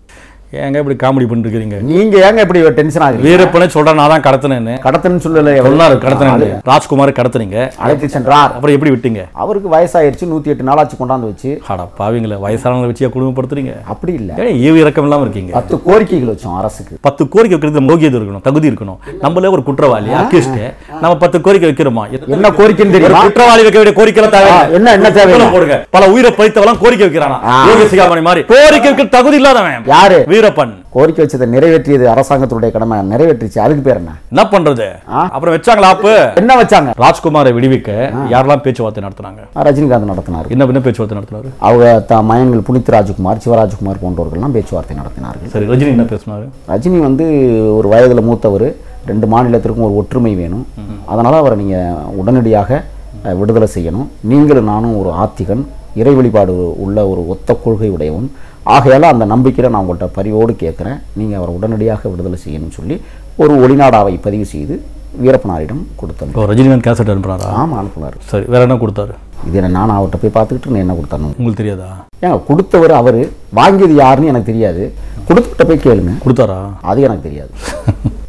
ஏங்க இப்படி காமெடி பண்ணிட்டு இருக்கீங்க நீங்க ஏங்க இப்படி டென்ஷன் ஆகுறீங்க வீரப்பனே சொல்றேன் நான் தான் கடத்தினேன்னு கடத்தன்னு சொல்லல சொன்னாரு கடத்தினேன்னு ராஜ்குமார் கடத்துனீங்க அழைத்து சென்றார் அப்புறம் எப்படி விட்டீங்க அவருக்கு வயசாயிருச்சு நூத்தி எட்டு நாளாச்சு கொண்டாந்து வச்சு அட பாவிங்களே வயசானவங்களை வச்சு குடும்பப்படுத்துறீங்க அப்படி இல்ல ஏன் ஈவு இறக்கம் இல்லாம இருக்கீங்க பத்து கோரிக்கைகள் வச்சோம் அரசுக்கு பத்து கோரிக்கை வைக்கிறது யோகியது இருக்கணும் தகுதி இருக்கணும் நம்மளே ஒரு குற்றவாளி அக்யூஸ்ட் நம்ம பத்து கோரிக்கை வைக்கிறோமா என்ன கோரிக்கைன்னு ஒரு தெரியுமா குற்றவாளி வைக்க வேண்டிய கோரிக்கை எல்லாம் தேவை ஆ, என்ன- என்ன தேவை? சொல்ல போடுங்க பல உயிரை பறித்தவெல்லாம் கோரிக்கை வைக்கிறானா ஆ. யோகி சிகாமணி மாதிரி கோரிக்கை வைக்க தகுதி இல்லாதவன் யாரு வீரப்பன் கோரிக்கை வச்சதை நிறைவேற்றியது அரசாங்கத்துடைய கடமை நிறைவேற்றிச்சு அதுக்கு பேர் என்ன என்ன பண்றது ஆ. அப்புறம் வச்சாங்களா ஆப்பு என்ன வச்சாங்க ராஜ்குமாரை விடுவிக்க யாரெல்லாம் பேச்சுவார்த்தை நடத்துனாங்க ரஜினிகாந்த் நடத்தினார் என்ன என்ன பேச்சுவார்த்தை நடத்துனாரு அவங்க த மயங்கள் புனித் ராஜ்குமார் சிவராஜ்குமார் போன்றவர்கள்லாம் பேச்சுவார்த்தை நடத்தினார்கள் சரி ரஜினி என்ன பேசினாரு ரஜினி வந்து ஒரு வயதில் மூத்தவர் ரெண்டு மாநிலத்திற்கும் ஒரு ஒற்றுமை வேணும் அதனால் அவரை நீங்கள் உடனடியாக அஹ், விடுதலை செய்யணும் நீங்களும் நானும் ஒரு ஆத்திகன் இறை வழிபாடு உள்ள ஒரு ஒத்த கொள்கை உடையவன் ஆகையால் அந்த நம்பிக்கையில் நான் உங்கள்கிட்ட பரிவோடு கேட்குறேன் நீங்கள் அவரை உடனடியாக விடுதலை செய்யணும்னு சொல்லி ஒரு ஒளிநாடாவை பதிவு செய்து வீரப்பனாரிடம் கொடுத்தேன் இப்போ ரஜினிகாந்த் கேசட் அனுப்புனாரா ஆமாம் அனுப்புனார் சரி வேற என்ன கொடுத்தாரு இது என்ன நான் அவர்கிட்ட போய் பார்த்துக்கிட்டு என்ன கொடுத்தானு உங்களுக்கு தெரியாதா ஏங்க கொடுத்தவர் அவர் வாங்கியது யாருன்னு எனக்கு தெரியாது கொடுத்துக்கிட்ட போய் கேளுங்க கொடுத்தாரா அது எனக்கு தெரியாது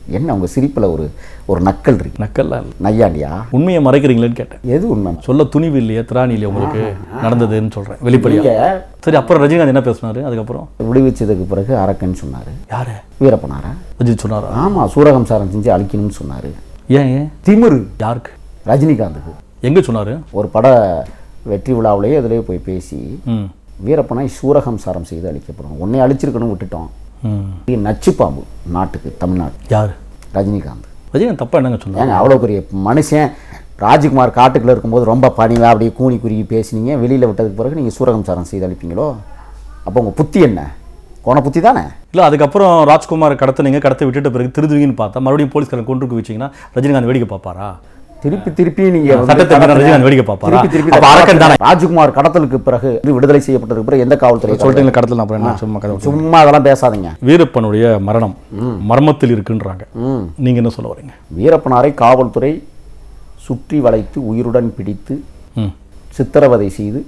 என்ன உங்க சிரிப்புல ஒரு ஒரு நக்கல் இருக்கு நக்கல்லாம் இல்லை நையாண்டியா உண்மையை மறைக்கிறீங்களேன்னு கேட்டேன் எது உண்மை சொல்ல துணிவு இல்லையா திராணி இல்லையா உங்களுக்கு நடந்ததுன்னு சொல்றேன் வெளிப்படையா நீங்க சரி அப்புறம் ரஜினிகாந்த் என்ன பேசினாரு அதுக்கப்புறம் விடுவிச்சதுக்கு பிறகு அரக்கன்னு சொன்னாரு யாரு வீரப்பனாரா ரஜினி சொன்னாரா ஆமா சூரகம்சாரம் செஞ்சு அழிக்கணும்னு சொன்னாரு ஏன் ஏன் திமிரு யாருக்கு ரஜினிகாந்துக்கு எங்க சொன்னாரு ஒரு பட வெற்றி விழாவிலேயே அதிலே போய் பேசி ம் வீரப்பனை சூரகம்சாரம் செய்து அழிக்கப்படும் உன்னை அழிச்சிருக்கணும் விட்டுட்டோம் ம் இது நச்சு பாம்பு நாட்டுக்கு தமிழ்நாடு யார் ரஜினிகாந்த் ரஜினிகாந்த் தப்பா என்னங்க சொன்னாங்க ஏங்க அவ்வளோ பெரிய மனுஷன் ராஜ்குமார் காட்டுக்குள்ள இருக்கும்போது ரொம்ப பணிவா அப்படியே கூனி குறுகி பேசினீங்க வெளியில் விட்டதுக்கு பிறகு நீங்கள் சூரகம்சாரம் செய்து அழிப்பீங்களோ அப்போ உங்கள் புத்தி என்ன கோண புத்தி தானே இல்ல அதுக்கப்புறம் ராஜ்குமார் கடத்துனீங்க கடத்த விட்டுட்ட பிறகு திருதுவீங்கன்னு பார்த்தா மறுபடியும் போலீஸ்காரன் கொண்டு வச்சிங்கன்னா ரஜினிகாந்த் வேடிக்கை பார்ப்பாரா திருப்பி திருப்பி நீங்க வந்து சட்டத்தை மீறின கடத்தல. ரஜினிகாந்த் வேடிக்கை பார்ப்பாரா? திருப்பி திருப்பி அப்ப அரக்கன் தானே? ராஜ்குமார் கடத்தலுக்கு பிறகு இது விடுதலை செய்யப்பட்டதுக்கு பிறகு எந்த காவல்துறை சொல்லிட்டீங்களா கடத்தல அப்புறம் என்ன சும்மா கதை விட்டு. சும்மா அதெல்லாம் பேசாதீங்க வீரப்பனுடைய மரணம் மர்மத்தில் இருக்குன்றாங்க ம் நீங்க என்ன சொல்ல வரீங்க வீரப்பனாரை காவல்துறை சுற்றி வளைத்து உயிருடன் பிடித்து ம் சித்திரவதை செய்து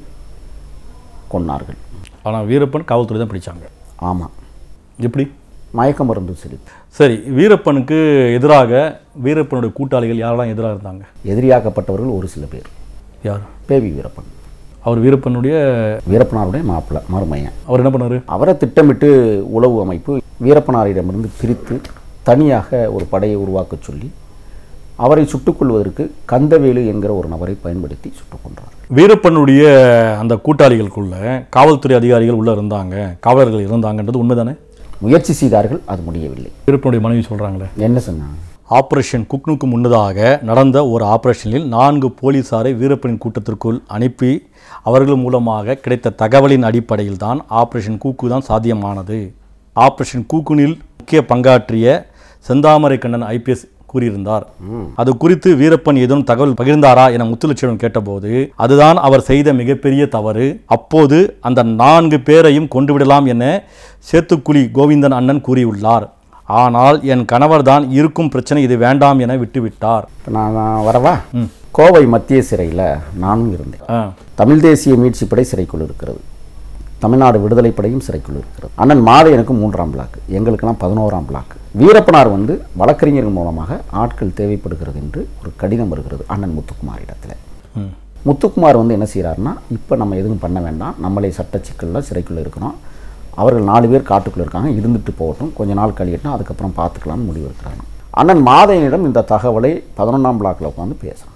கொன்னார்கள் ஆனா வீரப்பன் காவல்துறை தான் பிடிச்சாங்க ஆமாம் எப்படி மயக்க மருந்து செலுத்தி சரி வீரப்பனுக்கு எதிராக வீரப்பனுடைய கூட்டாளிகள் யாரெல்லாம் எதிராக இருந்தாங்க எதிரியாக்கப்பட்டவர்கள் ஒரு சில பேர் யார் பேவி வீரப்பன் அவர் வீரப்பனுடைய வீரப்பனாருடைய மாப்பிள்ளை மருமையன் அவர் என்ன பண்ணாரு அவரை திட்டமிட்டு உளவு அமைப்பு வீரப்பனாரிடமிருந்து பிரித்து தனியாக ஒரு படையை உருவாக்கச் சொல்லி அவரை சுட்டுக் கொள்வதற்கு கந்தவேலு என்கிற ஒரு நபரை பயன்படுத்தி சுட்டுக் கொன்றார் வீரப்பனுடைய அந்த கூட்டாளிகளுக்குள்ள காவல்துறை அதிகாரிகள் உள்ள இருந்தாங்க காவலர்கள் இருந்தாங்கன்றது உண்மைதானே முயற்சி செய்தார்கள் அது முடியவில்லை வீரப்பனுடைய மனைவி சொல்றாங்களே என்ன சொன்னாங்க ஆபரேஷன் குக்னுக்கு முன்னதாக நடந்த ஒரு ஆபரேஷனில் நான்கு போலீசாரை வீரப்பனின் கூட்டத்திற்குள் அனுப்பி அவர்கள் மூலமாக கிடைத்த தகவலின் அடிப்படையில் தான் ஆபரேஷன் கூக்கு தான் சாத்தியமானது ஆபரேஷன் கூக்குனில் முக்கிய பங்காற்றிய செந்தாமரை கண்ணன் ஐபிஎஸ் கூறியிருந்தார் அது குறித்து வீரப்பன் ஏதும் தகவல் பகிர்ந்தாரா என முத்துலட்சுமணன் கேட்டபோது அதுதான் அவர் செய்த மிகப்பெரிய தவறு அப்போது அந்த நான்கு பேரையும் கொண்டுவிடலாம் என சேத்துக்குழி கோவிந்தன் அண்ணன் கூறியுள்ளார் ஆனால் என் கணவர் தான் இருக்கும் பிரச்சனை இது வேண்டாம் என விட்டுவிட்டார் இப்ப நான் நான் வரவா கோவை மத்திய சிறையில் நானும் இருந்தேன் ஆ, தமிழ் தேசிய மீட்சிப் படை சிறைக்குள் இருக்கிறது தமிழ்நாடு விடுதலை படையும் சிறைக்குள் இருக்கிறது அண்ணன் மாலை எனக்கு மூன்றாம் பிளாக் எங்களுக்கெல்லாம் பதினோராம் பிளாக் வீரப்பனார் வந்து வழக்கறிஞர்கள் மூலமாக ஆட்கள் தேவைப்படுகிறது என்று ஒரு கடிதம் வருகிறது அண்ணன் முத்துக்குமார் இடத்துல ம், முத்துக்குமார் வந்து என்ன செய்கிறாருன்னா இப்போ நம்ம எதுவும் பண்ண வேண்டாம் நம்மளே சட்ட சிக்கலில் சிறைக்குள்ளே இருக்கிறோம் அவர்கள் நாலு பேர் காட்டுக்குள்ளே இருக்காங்க இருந்துட்டு போகட்டும் கொஞ்ச நாள் கழியட்டும் அதுக்கப்புறம் பார்த்துக்கலாம்னு முடிவு இருக்கிறாங்க அண்ணன் மாதையனிடம் இந்த தகவலை பதினொன்றாம் பிளாக்ல உட்காந்து பேசுகிறான்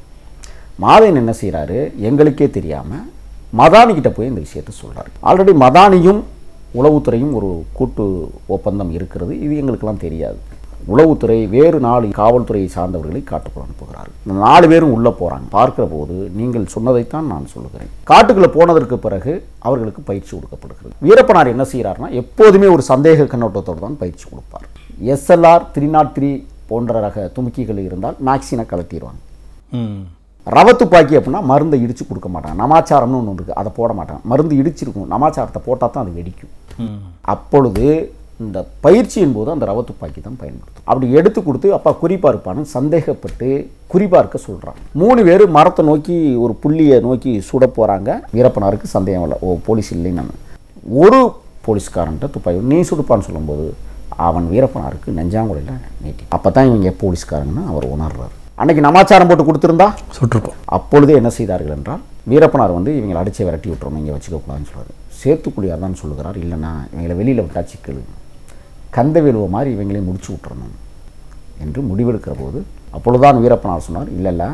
மாதையன் என்ன செய்கிறாரு எங்களுக்கே தெரியாமல் மதானிக்கிட்ட போய் இந்த விஷயத்தை சொல்றாரு ஆல்ரெடி மதானியும் உளவுத்துறையும் ஒரு கூட்டு ஒப்பந்தம் இருக்கிறது இது எங்களுக்கெல்லாம் தெரியாது உளவுத்துறை வேறு நாலு காவல்துறையை சார்ந்தவர்களை காட்டுக்குள் அனுப்புகிறார் இந்த நாலு பேரும் உள்ளே போகிறாங்க பார்க்கிற போது நீங்கள் சொன்னதைத்தான் நான் சொல்லுகிறேன் காட்டுக்குள்ளே போனதற்கு பிறகு அவர்களுக்கு பயிற்சி கொடுக்கப்படுகிறது வீரப்பனார் என்ன செய்கிறாருன்னா எப்போதுமே ஒரு சந்தேக கண்ணோட்டத்தோடு தான் பயிற்சி கொடுப்பார் எஸ்எல்ஆர் த்ரீ நாட் த்ரீ போன்ற ரக துமுக்கிகள் இருந்தால் மேக்சினை கலட்டிடுவாங்க ம் ரவ துப்பாக்கி அப்படின்னா மருந்தை இடித்து கொடுக்க மாட்டாங்க நமாச்சாரம்னு ஒன்று இருக்குது அதை போட மாட்டாங்க மருந்து இடிச்சிருக்கும் நமாச்சாரத்தை போட்டால் தான் அது வெடிக்கும் ம் அப்பொழுது இந்த பயிற்சியின் போது அந்த ரவ துப்பாக்கி தான் பயன்படுத்தும் அப்படி எடுத்து கொடுத்து அப்பா குறிப்பா இருப்பான்னு சந்தேகப்பட்டு குறிப்பார்க்க சொல்கிறான் மூணு பேர் மரத்தை நோக்கி ஒரு புள்ளியை நோக்கி சுட போகிறாங்க வீரப்பனாருக்கு சந்தேகம் இல்லை ஓ போலீஸ் இல்லைன்னு நம்ம ஒரு போலீஸ்காரன்ட்ட துப்பாக்கி நீ சுடுப்பான்னு சொல்லும்போது அவன் வீரப்பனாருக்கு நெஞ்சாங்குடையில் நீட்டி அப்போ தான் இவங்க போலீஸ்காரங்கன்னு அவர் உணர்றாரு அன்னைக்கு நமாச்சாரம் போட்டு கொடுத்துருந்தா சுட்டிருப்போம் அப்பொழுதே என்ன செய்தார்கள் என்றால் வீரப்பனார் வந்து இவங்களை அடிச்சே விரட்டி விட்டுறோம் நீங்கள் வச்சுக்கக்கூடாதுன்னு சொல்றாரு சேத்துக்குடியார் தான் சொல்லுகிறார் இல்லைண்ணா இவங்களை வெளியில் விட்டா சிக்கல் கந்த வேலுவ மாதிரி இவங்களையும் முடிச்சு விட்டுறணும் என்று முடிவெடுக்கிற போது அப்பொழுதுதான் வீரப்பனார் சொன்னார் இல்லை இல்லை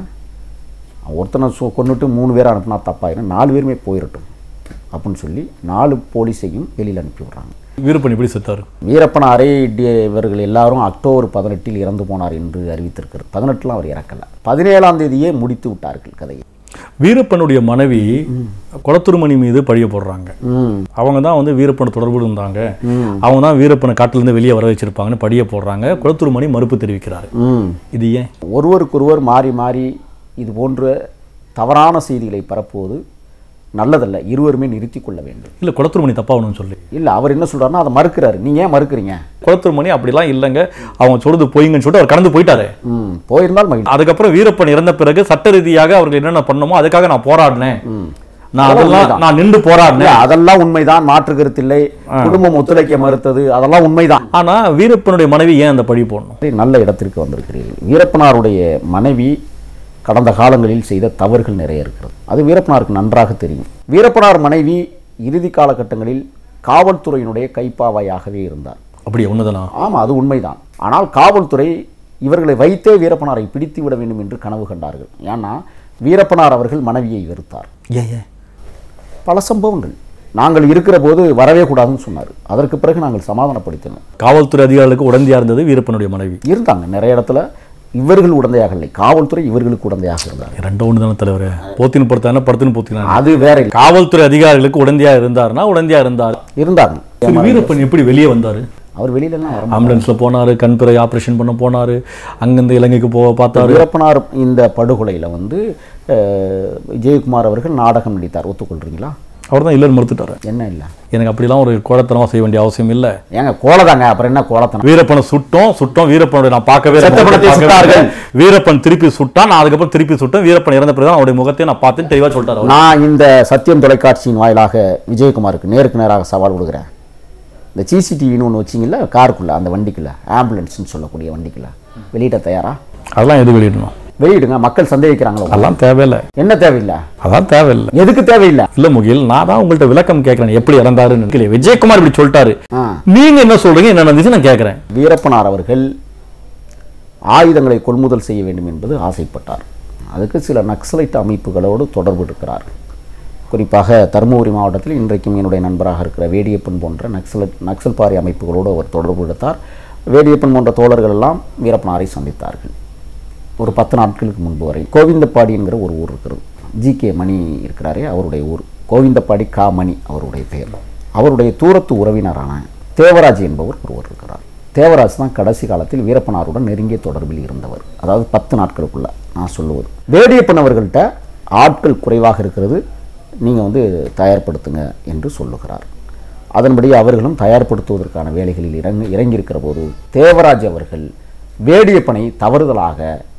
ஒருத்தனை சு கொண்டுட்டு மூணு பேரை அனுப்புனா தப்பாயிரும் நாலு பேருமே போயிடட்டும் அப்படின்னு சொல்லி நாலு போலீஸையும் வெளியில் அனுப்பி விடுறாங்க வீரப்பன் எப்படி செத்தாரு வீரப்பனாரை டி- இவர்கள் எல்லாரும் அக்டோபர் பதினெட்டில் இறந்து போனார் என்று அறிவித்திருக்கிறார் பதினெட்டில் அவர் இறக்கல பதினேழாம் தேதியே முடித்து விட்டார்கள் கதையை வீரப்பனுடைய மனைவி குளத்துருமணி மீது பழிய போடுறாங்க ம் அவங்க தான் வந்து வீரப்பனை தொடர்பு இருந்தாங்க அவங்க தான் வீரப்பனை காட்டிலிருந்து வெளியே வர வச்சிருப்பாங்கன்னு படிய போடுறாங்க குளத்துருமணி மறுப்பு தெரிவிக்கிறாரு ம் இது ஏன் ஒருவருக்கொருவர் மாறி மாறி இது போன்ற தவறான செய்திகளை பரப்புவது நல்லதல்ல இருவருமே நிறுத்தி கொள்ள வேண்டும் இல்லை குளத்துருமணி தப்பாகணும்னு சொல்லி இல்லை அவர் என்ன சொல்றாருன்னா அதை மறுக்கிறாரு நீங்க ஏன் மறுக்கிறீங்க குளத்துருமணி அப்படிலாம் இல்லைங்க அவங்க சொல்றது பொய்ங்கன்னு சொல்லிட்டு அவர் கடந்து போயிட்டாரு ம் போயிருந்தால் மகிழ்ச்சி அதுக்கப்புறம் வீரப்பன் இறந்த பிறகு சட்ட ரீதியாக அவர்கள் என்னென்ன பண்ணணுமோ அதுக்காக நான் போராடினேன் நான் அதெல்லாம் நான் நின்று இல்ல, போராடினேன் அதெல்லாம் உண்மைதான் மாற்று கருத்தில்லை குடும்பம் ஒத்துழைக்க மறுத்தது அதெல்லாம் உண்மைதான் ஆனா வீரப்பனுடைய மனைவி ஏன் அந்த பழி போடணும் நல்ல இடத்திற்கு வந்திருக்கிறீர்கள் வீரப்பனாருடைய மனைவி கடந்த காலங்களில் செய்த தவறுகள் நிறைய இருக்கிறது அது வீரப்பனாருக்கு நன்றாக தெரியும் வீரப்பனார் மனைவி இறுதி காலகட்டங்களில் காவல்துறையினுடைய கைப்பாவையாகவே இருந்தார் அப்படியே உண்மைதானா ஆமாம் அது உண்மைதான் ஆனால் காவல்துறை இவர்களை வைத்தே வீரப்பனாரை பிடித்து விட வேண்டும் என்று கனவு கண்டார்கள் ஏன்னா வீரப்பனார் அவர்கள் மனைவியை வெறுத்தார் ஏன் ஏன் பல சம்பவங்கள் நாங்கள் இருக்கிற போது வரவே கூடாதுன்னு சொன்னார் அதற்கு பிறகு நாங்கள் சமாதானப்படுத்தினோம் காவல்துறை அதிகாரிகளுக்கு உடந்தையா இருந்தது வீரப்பனுடைய மனைவி இருந்தாங்க நிறைய இடத்துல இவர்கள் உடந்தையாக இல்லை காவல்துறை இவர்களுக்கு உடந்தையாக இருந்தார் ரெண்டும் ஒன்று தானே தலைவரே போத்தின்னு பொறுத்தானே படுத்துன்னு போத்தினா அது வேற இல்லை காவல்துறை அதிகாரிகளுக்கு உடந்தையா இருந்தாருன்னா உடந்தையா இருந்தார் இருந்தாங்க சரி, வீரப்பன் எப்படி வெளியே வந்தாரு அவர் வெளியிலலாம் வர ஆம்புலன்ஸ்ல போனாரு கண்பிறை ஆபரேஷன் பண்ண போனாரு அங்கிருந்து இலங்கைக்கு போக பார்த்தாரு வீரப்பனார் இந்த படுகொலையில் வந்து அஹ், விஜயகுமார் அவர்கள் நாடகம் நடித்தார் ஒத்துக்கொள்றீங்களா அவர் தான் இல்லைன்னு மறுத்துட்டாரு என்ன இல்லை எனக்கு அப்படிலாம் ஒரு கோழத்தனமா செய்ய வேண்டிய அவசியம் இல்லை ஏங்க கோலதாங்க அப்புறம் என்ன கோலத்தனம் வீரப்பனை சுட்டோம் சுட்டோம் வீரப்பனுடைய நான் பார்க்கவே இல்லை. செத்த பணத்தை பார்க்கவே சுட்டார்கள். இல்லை. வீரப்பன் திருப்பி சுட்டான் நான் அதுக்கப்புறம் திருப்பி சுட்டேன் வீரப்பன் இறந்த பிறகு அவருடைய முகத்தை நான் பார்த்தேன் தெளிவா சொல்லிட்டாரு அவர். நான் இந்த சத்தியம் தொலைக்காட்சியின் வாயிலாக விஜயகுமாருக்கு நேருக்கு நேராக சவால் விடுகிறேன் இந்த சிசிடிவின்னு ஒன்று வச்சிங்கல்ல காருக்குள்ள அந்த வண்டிக்குள்ள ஆம்புலன்ஸ்னு சொல்லக்கூடிய வண்டிக்குள்ள வெளியிட தயாரா அதெல்லாம் எது வெளியிடணும் வெளியிடுங்க மக்கள் சந்தேகிக்கிறாங்களோ அதெல்லாம் தேவையில்லை என்ன தேவையில்லை அதான் தேவையில்லை எதுக்கு தேவையில்லை இல்ல முகில் நான் தான் உங்கள்ட்ட விளக்கம் கேட்கறேன் எப்படி இறந்தாருன்னு இல்லையே, விஜயகுமார் இப்படி சொல்லிட்டாரு ஆ. நீங்க என்ன சொல்றீங்க என்ன நடந்துச்சு நான் கேட்கறேன் வீரப்பனார் அவர்கள் ஆயுதங்களை கொள்முதல் செய்ய வேண்டும் என்பது ஆசைப்பட்டார் அதுக்கு சில நக்சலைட் அமைப்புகளோடு தொடர்பு இருக்கிறார் குறிப்பாக தருமபுரி மாவட்டத்தில் இன்றைக்கும் என்னுடைய நண்பராக இருக்கிற வேடியப்பன் போன்ற நக்சல் நக்சல் பாரி அமைப்புகளோடு அவர் தொடர்பு எடுத்தார் வேடியப்பன் போன்ற தோழர்கள் எல்லாம் வீரப்பனாரை சந்தித்தார்கள் ஒரு பத்து நாட்களுக்கு முன்பு வரை கோவிந்தப்பாடி என்கிற ஒரு ஊர் இருக்கிறது ஜி கே மணி இருக்கிறாரே அவருடைய ஊர் கோவிந்தப்பாடி கா மணி அவருடைய பெயர் அவருடைய தூரத்து உறவினரான தேவராஜ் என்பவர் ஒருவர் இருக்கிறார் தேவராஜ் தான் கடைசி காலத்தில் வீரப்பனாருடன் நெருங்கிய தொடர்பில் இருந்தவர் அதாவது பத்து நாட்களுக்குள்ள நான் சொல்லுவது வேடியப்பன் அவர்கள்ட்ட ஆட்கள் குறைவாக இருக்கிறது நீங்கள் வந்து தயார்படுத்துங்க என்று சொல்லுகிறார் அதன்படி அவர்களும் தயார்படுத்துவதற்கான வேலைகளில் இறங்கி இறங்கியிருக்கிற போது தேவராஜ் அவர்கள் வேடியப்பனை தவறுதலாக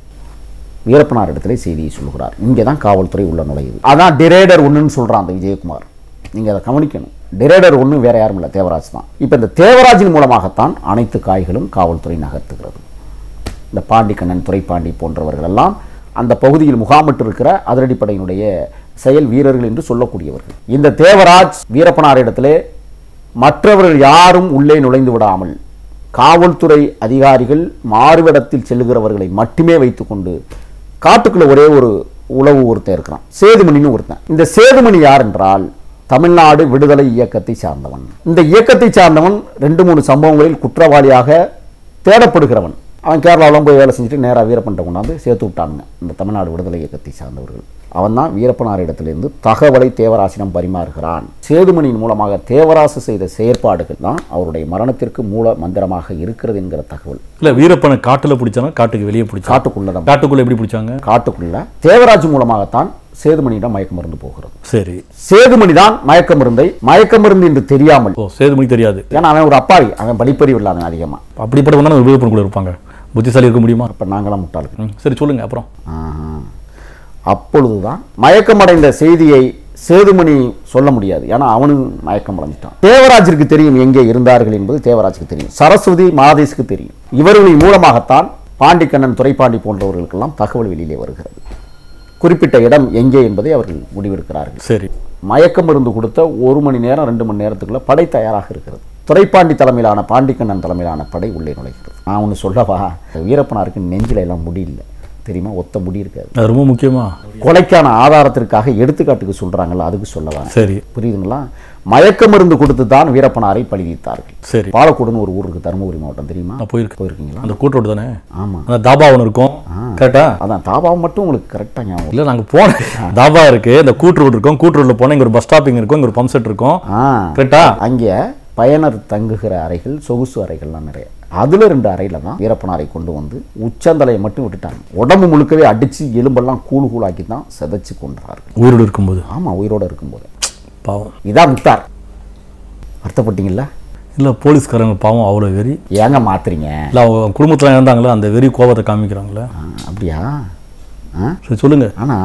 வீரப்பனார் இடத்துல செய்தியை சொல்கிறார் இங்கே தான் காவல்துறை உள்ள நுழையுது அதான் டிரேடர் ஒன்றுன்னு சொல்கிறான் அந்த விஜயகுமார் நீங்கள் அதை கவனிக்கணும் டிரேடர் ஒன்று வேற யாரும் இல்லை தேவராஜ் தான் இப்போ இந்த தேவராஜின் மூலமாகத்தான் அனைத்து காய்களும் காவல்துறை நகர்த்துகிறது இந்த பாண்டிக்கண்ணன் துரைப்பாண்டி போன்றவர்கள் எல்லாம் அந்த பகுதியில் முகாமிட்டு இருக்கிற அதிரடிப்படையினுடைய செயல் வீரர்கள் என்று சொல்லக்கூடியவர்கள் இந்த தேவராஜ் வீரப்பனாரிடத்திலே மற்றவர்கள் யாரும் உள்ளே நுழைந்து விடாமல் காவல்துறை அதிகாரிகள் மாறுவிடத்தில் செல்லுகிறவர்களை மட்டுமே வைத்துக்கொண்டு காட்டுக்குள்ள ஒரே ஒரு உளவு ஒருத்தன் இருக்கிறான் சேதுமணின்னு ஒருத்தன் இந்த சேதுமணி யார் என்றால் தமிழ்நாடு விடுதலை இயக்கத்தை சார்ந்தவன் இந்த இயக்கத்தை சார்ந்தவன் ரெண்டு மூணு சம்பவங்களில் குற்றவாளியாக தேடப்படுகிறவன் அவன் கேரளாவெலாம் போய் வேலை செஞ்சுட்டு நேராக வீரப்பன்ட்ட கொண்டாந்து சேர்த்து விட்டானுங்க இந்த தமிழ்நாடு விடுதலை இயக்கத்தை சார்ந்தவர்கள் அவன் தான் வீரப்பனார் இடத்திலிருந்து தகவலை தேவராசிடம் பரிமாறுகிறான் சேதுமணியின் மூலமாக தேவராசு செய்த செயற்பாடுகள் தான் அவருடைய மரணத்திற்கு மூல மந்திரமாக இருக்கிறது என்கிற தகவல் இல்ல வீரப்பனை காட்டுல பிடிச்சாங்க காட்டுக்கு வெளியே பிடிச்சாங்க காட்டுக்குள்ளதான் காட்டுக்குள்ள எப்படி பிடிச்சாங்க காட்டுக்குள்ள தேவராஜ் மூலமாகத்தான் சேதுமணியிடம் மயக்க மருந்து போகிறது சரி சேதுமணி தான் மயக்க மருந்தை மயக்க மருந்து என்று தெரியாமல் ஓ சேதுமணி தெரியாது ஏன்னா அவன் ஒரு அப்பாவி அவன் படிப்பறிவு இல்லாதவன் அதிகமாக அப்படிப்பட்டவங்க வீரப்பனுக்குள்ள இருப்பாங்க புத்திசாலி இருக்க முடியுமா அப்போ நாங்களாம் முட்டாளுக்கு ம், சரி சொல்லுங்க அப்புறம் ஆஹா. அப்பொழுதுதான் மயக்கமடைந்த செய்தியை சேதுமணி சொல்ல முடியாது ஏன்னா அவனும் மயக்கம் அடைஞ்சிட்டான் தேவராஜிற்கு தெரியும் எங்கே இருந்தார்கள் என்பது தேவராஜுக்கு தெரியும் சரஸ்வதி மாதேஷுக்கு தெரியும் இவர்களின் மூலமாகத்தான் பாண்டிக்கண்ணன் துரைப்பாண்டி போன்றவர்களுக்கெல்லாம் தகவல் வெளியிலே வருகிறது குறிப்பிட்ட இடம் எங்கே என்பதை அவர்கள் முடிவெடுக்கிறார்கள் சரி மயக்க மருந்து கொடுத்த ஒரு மணி நேரம் ரெண்டு மணி நேரத்துக்குள்ள படை தயாராக இருக்கிறது துரைப்பாண்டி தலைமையிலான பாண்டிக்கண்ணன் தலைமையிலான படை உள்ளே நுழைகிறது நான் ஒன்று சொல்லவா வீரப்பனாருக்கு நெஞ்சில எல்லாம் முடி இல்லை தெரியுமா ஒத்த முடி இருக்காது அது ரொம்ப முக்கியமா கொலைக்கான ஆதாரத்திற்காக எடுத்துக்காட்டுக்கு சொல்றாங்கல்ல அதுக்கு சொல்லவா சரி புரியுதுங்களா மயக்க மருந்து கொடுத்து தான் வீரப்பனாரை பழிவித்தார்கள் சரி பாலக்கோடுன்னு ஒரு ஊர் இருக்கு தருமபுரி மாவட்டம் தெரியுமா நான் போயிருக்கேன் போயிருக்கீங்களா அந்த கூட்டோடு தானே ஆமா அந்த தாபா ஒன்று இருக்கும் கரெக்டா அதான் தாபாவை மட்டும் உங்களுக்கு கரெக்டாக ஞாபகம் இல்ல நாங்க போன தாபா இருக்கு இந்த கூட்டு ரோடு இருக்கும் கூட்டு ரோட்ல போனா இங்க ஒரு பஸ் ஸ்டாப்பிங் இருக்கும் இங்க ஒரு பம்ப் செட் இருக்கும் ஆ கரெக்டா அங்கே பயனர் தங்குகிற அறைகள் சொகுசு அறைகள்லாம் நிறைய அதுல ரெண்டு அறையில தான் வீரப்பனாரை கொண்டு வந்து உச்சந்தலையை மட்டும் விட்டுட்டாங்க உடம்பு முழுக்கவே அடிச்சு எலும்பெல்லாம் கூழு கூழாக்கி தான் செதைச்சு கொன்றார்கள் ஊரோடு இருக்கும்போது ஆமா உயிரோட இருக்கும்போது பாவம் இதான் முக்தார் வருத்தப்பட்டீங்கல்ல இல்ல போலீஸ்காரங்க பாவம் அவ்வளவு வெறி ஏங்க மாத்துறீங்க இல்ல அவங்க குடும்பத்துல இருந்தாங்களே அந்த வெறி கோபத்தை காமிக்கிறாங்களே ஆ, அப்படியா ஆ சரி சொல்லுங்க ஆனா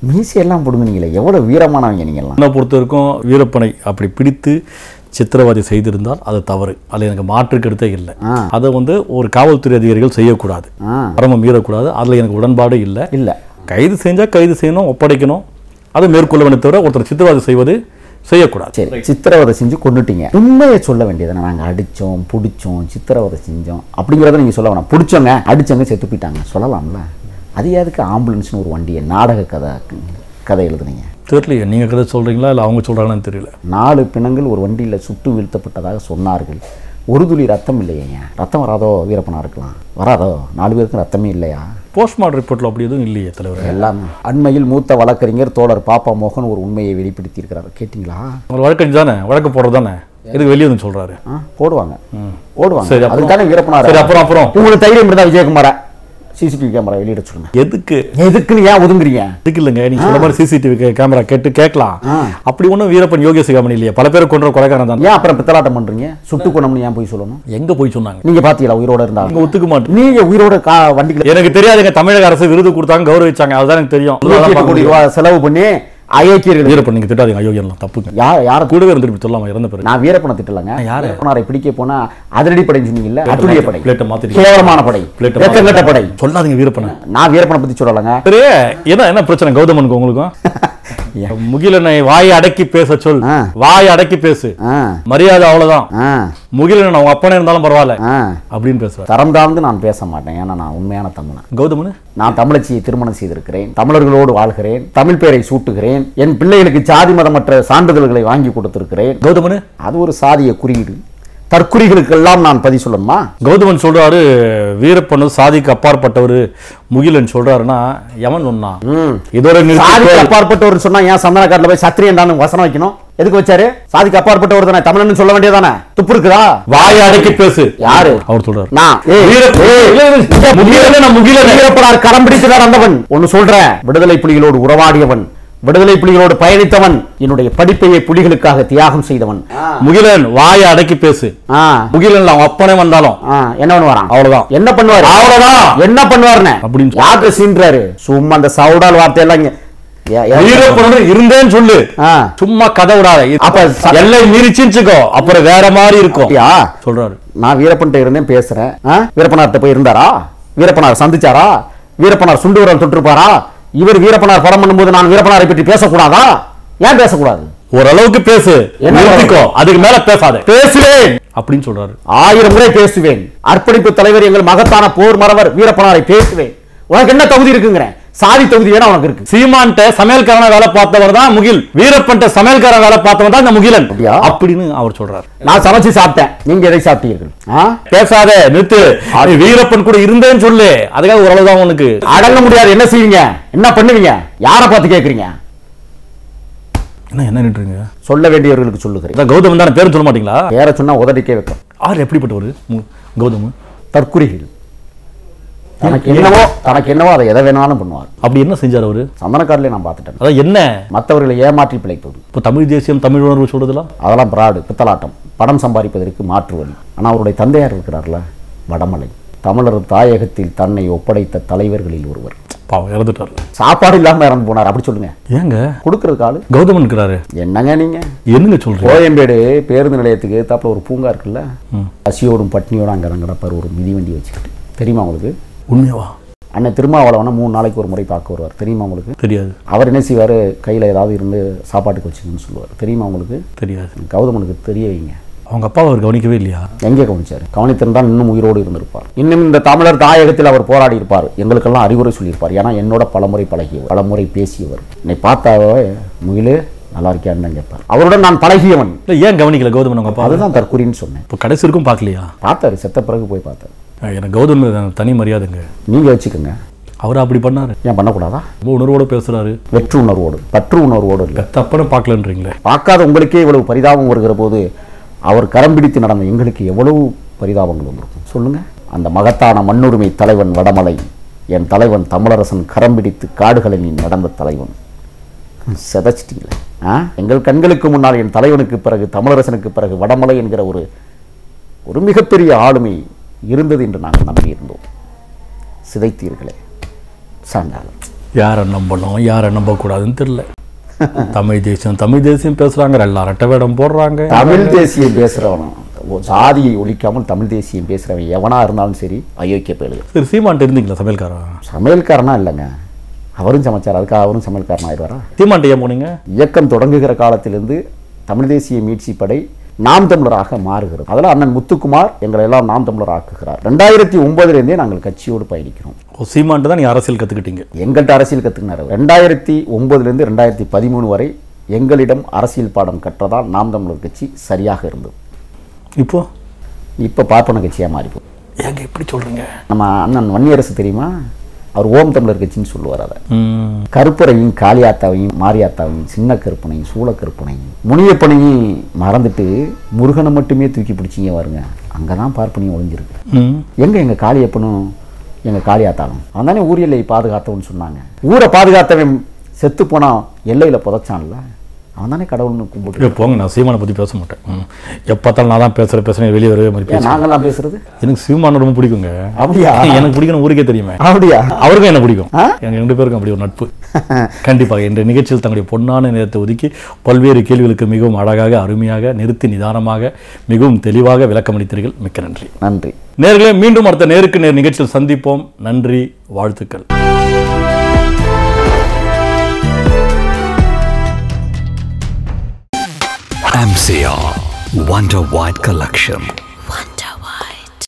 மீசையெல்லாம் பிடுங்குனீங்களே எவ்வளோ வீரமானவங்க நீங்கள்லாம் என்னை பொறுத்த வரைக்கும் வீரப்பனை அப்படி பிடித்து சித்திரவதை செய்திருந்தால் அது தவறு அதில் எனக்கு மாற்று கருத்தே இல்லை ஆ. அதை வந்து ஒரு காவல்துறை அதிகாரிகள் செய்யக்கூடாது ஆ பரம மீறக்கூடாது அதில் எனக்கு உடன்பாடு இல்லை இல்லை கைது செஞ்சால் கைது செய்யணும் ஒப்படைக்கணும் அதை மேற்கொள்ளவனை தவிர ஒருத்தர் சித்திரவதை செய்வது செய்யக்கூடாது சரி சித்திரவதை செஞ்சு கொண்டுட்டீங்க உண்மையை சொல்ல வேண்டியதானே நாங்கள் அடித்தோம் பிடிச்சோம் சித்திரவதை செஞ்சோம் அப்படிங்கிறத நீங்கள் சொல்ல வேணாம் பிடிச்சோங்க அடிச்சவங்க செத்து போயிட்டாங்க சொல்லலாம்ல அது எதுக்கு ஆம்புலன்ஸ்னு ஒரு வண்டியை நாடக கதை கதை எழுதுனீங்க தெரியலையே நீங்கள் கதை சொல்கிறீங்களா இல்லை அவங்க சொல்கிறாங்களான்னு தெரியல நாலு பிணங்கள் ஒரு வண்டியில் சுட்டு வீழ்த்தப்பட்டதாக சொன்னார்கள் ஒரு துளி ரத்தம் இல்லையேங்க ரத்தம் வராதோ வீரப்பனா இருக்கலாம் வராதோ நாலு பேருக்கும் ரத்தமே இல்லையா போஸ்ட்மார்ட்டம் ரிப்போர்ட்டில் அப்படி எதுவும் இல்லையே தலைவர் எல்லாமே அண்மையில் மூத்த வழக்கறிஞர் தோழர் பாப்பா மோகன் ஒரு உண்மையை வெளிப்படுத்தியிருக்கிறார் கேட்டிங்களா அவர் வழக்கறிஞர் தானே வழக்கு போடுறது தானே எதுக்கு வெளியே வந்து சொல்கிறாரு ஆ போடுவாங்க போடுவாங்க சரி, அப்புறம்? அதுக்கான வீரப்பனார் சரி அப்புறம் அப்புறம் உங்களுக்கு தைரியம் இருந்தா விஜயகுமார சிசிடிவி கேமரா வெளியிட சொல்லுங்க எதுக்கு எதுக்குன்னு ஏன் ஒதுங்குறீங்க எதுக்கு இல்லைங்க நீங்க சொல்ற மாதிரி சிசிடிவி கேமரா கேட்டு கேட்கலாம் ஆ. அப்படி ஒன்றும் வீரப்பன் யோகேஷ் கம்பெனி இல்லையா பல பேர் கொன்ற கொலைக்காரன் தான் ஏன் அப்புறம் பித்தலாட்டம் பண்றீங்க சுட்டு கொண்டோம்னு ஏன் போய் சொல்லணும் எங்க போய் சொன்னாங்க நீங்க பாத்தீங்களா உயிரோட இருந்தாங்க நீங்க ஒத்துக்க மாட்டேன் நீங்க உயிரோட கா வண்டிகளை எனக்கு தெரியாதுங்க தமிழக அரசு விருது கொடுத்தாங்க கௌரவிச்சாங்க அதுதான் எனக்கு தெரியும் நூத்தி எட்டு கோடி ரூபாய் செலவு பண்ணி அயோக்கியர்கள் வீரப்பன் நீங்க திட்டாதீங்க அயோக்கியம்லாம் தப்புங்க யார் யார கூடவே இருந்துட்டு சொல்லாம இறந்த பிறகு நான் வீரப்பனை திட்டலங்க யாரு? வீரப்பனாரை பிடிக்க போனா அதிரடி படைன்னு சொன்னீங்கல்ல அட்டுழிய படை பிளேட்டை மாத்திட்டு கேவலமான படை பிளேட்டை வெக்கங்கட்ட படை சொல்லாதீங்க வீரப்பனை நான் வீரப்பனை பத்தி சொல்லலைங்க சரி என்ன என்ன பிரச்சனை கௌதமனுக்கு உங்களுக்கும் முகிலனை வாயை அடக்கி பேச சொல் ஆ. வாயை அடக்கி பேசு ஆ மரியாதை அவ்வளவுதான் ஆ முகிலன் அவங்க அப்பனே இருந்தாலும் பரவாயில்ல ஆ அப்படின்னு பேசுறாரு தரம் தாழ்ந்து நான் பேச மாட்டேன் ஏன்னா நான் உண்மையான தமிழன் கௌதமனு நான் தமிழச்சியை திருமணம் செய்திருக்கிறேன் தமிழர்களோடு வாழ்கிறேன் தமிழ் பேரை சூட்டுகிறேன் என் பிள்ளைகளுக்கு சாதி மதமற்ற சான்றிதழ்களை வாங்கி கொடுத்திருக்கிறேன் கௌதமனு அது ஒரு சாதிய குறியீடு தற்குறிகளுக்கெல்லாம் நான் பதில் சொல்லணுமா கௌதமன் சொல்றாரு வீரப்பன் சாதிக்கு அப்பாற்பட்டவர் முகிலன் சொல்றாருன்னா எவன் சொன்னான் ம். இதோட சாதிக்கு நிறுத்தி அப்பாற்பட்டவர் சொன்னா ஏன் சந்தனக்காட்டில் போய் சத்திரியன் வசனம் வைக்கணும் எதுக்கு வச்சாரு சாதிக்கு அப்பாற்பட்டவர் தானே தமிழன் சொல்ல வேண்டியதானே துப்பு இருக்குதா வாயை அடக்கி பேசு யாரு அவர் சொல்றாரு நான் ஏய், வீர- ஏய், இல்ல, இல்ல, இல்ல, முகிலன் நான் முகிலன் வீரப்பனார் கரம் பிடித்தவர் அந்தவன் ஒன்னு சொல்றேன் விடுதலை புலிகளோடு உறவாடியவன் விடுதலை புலிகளோடு பயணித்தவன் என்னுடைய படிப்பையை புலிகளுக்காக தியாகம் செய்தவன் முகிலன் வாயை அடக்கி பேசு ஆ, முகிலன் அவன் அப்பனே வந்தாலும் ஆ, என்ன பண்ணுவாராம் அவ்வளவுதான் என்ன பண்ணுவாரு அவ்வளவுதான். என்ன பண்ணுவாருன்னு அப்படின்னு சொல்லு. யார்கிட்ட சீன்றாரு சும்மா அந்த சவுடால் வார்த்தையெல்லாம் இங்க ஏ- ஏ- வீரப்பன் இருந்தேன்னு சொல்லு ஆ, சும்மா கதை விடாத அப்ப ச- எல்லை மீறிச்சுச்சுக்கோ அப்புறம் வேற மாதிரி இருக்கும் அப்படியா? சொல்றாரு நான் வீரப்பன்ட்ட இருந்தேன் பேசுறேன் ஆ? வீரப்பனார்ட்ட போய் இருந்தாரா வீரப்பனார் சந்திச்சாரா வீரப்பனார் சுண்டு விரல் தொட்டிருப்பாரா இவர் வீரப்பனார் படம் பண்ணும்போது நான் வீரப்பனாரை பற்றி பேசக்கூடாதா ஏன் பேசக்கூடாது ஓரளவுக்கு பேசு என்ன நிறுத்திக்கோ அதுக்கு மேல பேசாத பேசுவேன் அப்படின்னு சொல்றாரு ஆயிரம் முறை பேசுவேன் அர்ப்பணிப்பு தலைவர் எங்கள் மகத்தான போர் மறவர் வீரப்பனாரை பேசுவேன் உனக்கு என்ன தகுதி இருக்குங்கிறேன் சாதி தகுதி வேணா உனக்கு இருக்கு சீமான்ட்ட சமையல்காரன வேலை பார்த்தவர் தான் முகில் வீரப்பன்ட்ட சமையல்காரன் வேலை பார்த்தவன் தான் இந்த முகிலன் அப்படியா? அப்படின்னு அவர் சொல்றாரு நான் சமைச்சு சாப்பிட்டேன் நீங்க எதை சாப்பிட்டீர்கள் ஆ? பேசாத நிறுத்து நீ வீரப்பன் கூட இருந்தேன்னு சொல்லு அதுக்காக ஓரளவுதான் உனக்கு அடங்க முடியாது என்ன செய்வீங்க என்ன பண்ணுவீங்க யாரை பார்த்து கேக்குறீங்க என்ன என்ன நின்றுங்க சொல்ல வேண்டியவர்களுக்கு சொல்லுகிறேன் அதான் கௌதம் தானே பேரும் சொல்ல மாட்டீங்களா பேரை சொன்னா உதடிக்கே வைக்கும் ஆர் எப்படிப்பட்டவர் மு- கௌதம் தற்குறிகள் தனக்கு என்னவோ தனக்கு என்னவோ அதை எதை வேணாலும் பண்ணுவார் அப்படி என்ன செஞ்சார் அவரு சந்தனக்காட்டிலே நான் பார்த்துட்டேன் அதான் என்ன மற்றவர்களை ஏமாற்றி பிழைப்பது இப்போ தமிழ் தேசியம் தமிழ் உணர்வு சொல்றதுலாம் அதெல்லாம் பிராடு பித்தலாட்டம் பணம் சம்பாதிப்பதற்கு மாற்று வழி ஆனால் அவருடைய தந்தையார் இருக்கிறார்ல வடமலை தமிழர் தாயகத்தில் தன்னை ஒப்படைத்த தலைவர்களில் ஒருவர் பாவம் இறந்துட்டாரு சாப்பாடு இல்லாம இறந்து போனார் அப்படி சொல்லுங்க ஏங்க கொடுக்கறதுக்கு ஆளு கௌதமன் இருக்கிறாரு என்னங்க நீங்க என்னங்க சொல்றீங்க கோயம்பேடு பேருந்து நிலையத்துக்கு எத்தாப்புல ஒரு பூங்கா இருக்குல்ல பசியோடும் பட்னியோடும் அங்கே தான் கிடப்பார் ஒரு மிதிவண்டி வச்சுக்கிட்டு தெரியுமா உங்களுக்கு உண்மையாவா அண்ணன் திருமாவளவனை மூணு நாளைக்கு ஒரு முறை பார்க்க வருவார் தெரியுமா உங்களுக்கு தெரியாது அவர் என்ன செய்வார் கையில் ஏதாவது இருந்து சாப்பாட்டுக்கு வச்சுக்கணும்னு சொல்லுவார் தெரியுமா உங்களுக்கு தெரியாது கௌதமனுக்கு தெரிய வைங்க அவங்க அப்பாவை அவர் கவனிக்கவே இல்லையா எங்கே கவனிச்சார் கவனித்திருந்தால் இன்னும் உயிரோடு இருந்திருப்பார் இன்னும் இந்த தமிழர் தாயகத்தில் அவர் போராடி இருப்பார் எங்களுக்கெல்லாம் அறிவுரை சொல்லியிருப்பார் ஏன்னா என்னோட பலமுறை பழகியவர் பலமுறை பேசியவர் என்னை பார்த்தாவே முகிலே நல்லா இருக்கியான்னு தான் கேட்பார் அவருடன் நான் பழகியவன் இல்லை ஏன் கவனிக்கல கௌதமன் அவங்க அப்பா அதுதான் தற்குறின்னு சொன்னேன் இப்போ கடைசி வரைக்கும் பார்க்கலையா பார்த்தாரு செத்த பிறகு போய் பார்த்தாரு அஹ் எனக்கு கௌதம் மேல எனக்கு தனி மரியாதைங்க நீங்கள் வச்சுக்கோங்க அவர் அப்படி பண்ணாரு ஏன் பண்ணக்கூடாதா ரொம்ப உணர்வோட பேசுறாரு வெற்று உணர்வோடு பற்று உணர்வோடு இல்லை தப்பன பார்க்கலன்றீங்களே பார்க்காத உங்களுக்கே இவ்வளவு பரிதாபம் வருகிற போது அவர் கரம் பிடித்து நடந்த எங்களுக்கு எவ்வளவு பரிதாபங்கள் வந்திருக்கும் சொல்லுங்க அந்த மகத்தான மண்ணுரிமை தலைவன் வடமலை என் தலைவன் தமிழரசன் கரம் பிடித்து காடுகளில் நடந்த தலைவன் செதச்சிட்டீங்களே ஆ எங்கள் கண்களுக்கு முன்னால் என் தலைவனுக்கு பிறகு தமிழரசனுக்கு பிறகு வடமலை என்கிற ஒரு ஒரு மிகப்பெரிய ஆளுமை இருந்தது என்று நாங்கள் நம்பியிருந்தோம் சிதைத்தீர்களே சாண்டாளம் யாரை நம்பணும் யாரை நம்பக்கூடாதுன்னு தெரியல தமிழ் தேசியம் தமிழ் தேசியம் பேசுகிறாங்க எல்லாம் ரெட்டை வேடம் போடுறாங்க தமிழ் தேசியம் பேசுறவனும் ஒரு ஜாதியை ஒழிக்காமல் தமிழ் தேசியம் பேசுறவன் எவனா இருந்தாலும் சரி அயோக்கிய பயலுங்க சரி சீமான்ட்டு இருந்தீங்களா சமையல்காரன் சமையல்காரனா இல்லைங்க அவரும் சமைச்சார் அதுக்காக அவரும் சமையல்காரன் ஆயிடுவாரா சீமான்ட்டு ஏன் போனீங்க இயக்கம் தொடங்குகிற காலத்திலிருந்து தமிழ் தேசிய மீட்சி படை நாம் தமிழராக மாறுகிறது அதில் அண்ணன் முத்துக்குமார் எங்களை எல்லாம் நாம் தமிழர் ஆக்குகிறார் ரெண்டாயிரத்தி ஒன்பதுலேருந்தே நாங்கள் கட்சியோடு பயணிக்கிறோம் ஓ சீமான்ட்டு தான் நீங்கள் அரசியல் கற்றுக்கிட்டீங்க எங்கள்கிட்ட அரசியல் கற்றுக்கினார் ரெண்டாயிரத்தி ஒன்பதுலேருந்து ரெண்டாயிரத்தி பதிமூணு வரை எங்களிடம் அரசியல் பாடம் கற்றதால் நாம் தமிழர் கட்சி சரியாக இருந்தது இப்போ இப்போ பார்ப்பன கட்சியாக மாறிப்போம் ஏங்க இப்படி சொல்கிறீங்க நம்ம அண்ணன் வன்னியரசு தெரியுமா அவர் ஓம் தமிழர் கட்சின்னு சொல்லுவார் அதை ம் கருப்பரையும் காளியாத்தாவையும் மாரியாத்தாவையும் சின்ன கருப்பனையும் சூள கருப்பனையும் முனியப்பனையும் மறந்துட்டு முருகனை மட்டுமே தூக்கி பிடிச்சிங்க வருங்க அங்கே தான் பார்ப்பனியும் ஒளிஞ்சிருக்கு ம் எங்க எங்க காளியப்பனும் எங்க காளியாத்தாலும் அவன் தானே ஊர் எல்லையை பாதுகாத்தவன்னு சொன்னாங்க ஊரை பாதுகாத்தவன் செத்து போனா எல்லையில புதைச்சான்ல அவன் தானே கடவுள்னு கும்பிட்டு ஏ போங்க நான் சீமானை பற்றி பேச மாட்டேன் ம் எப்போ பார்த்தாலும் நான் தான் பேசுகிறேன் பேசுகிறேன் வெளியே வரவே மாதிரி ஏன் பேசுகிறேன் நாங்கெல்லாம் பேசுறது எனக்கு சீமானை ரொம்ப பிடிக்குங்க அப்படியா எனக்கு பிடிக்கணும் ஊருக்கே தெரியுமே அப்படியா அவருக்கும் என்ன பிடிக்கும் ஆ? எங்க ரெண்டு பேருக்கும் அப்படி ஒரு நட்பு கண்டிப்பாக இந்த நிகழ்ச்சியில் தங்களுடைய பொன்னான நேரத்தை ஒதுக்கி பல்வேறு கேள்விகளுக்கு மிகவும் அழகாக அருமையாக நிறுத்தி நிதானமாக மிகவும் தெளிவாக விளக்கமளித்தீர்கள் மிக்க நன்றி நன்றி நேர்களே மீண்டும் அடுத்த நேருக்கு நேர் நிகழ்ச்சியில் சந்திப்போம் நன்றி வாழ்த்துக்கள் MCR Wonder White Collection.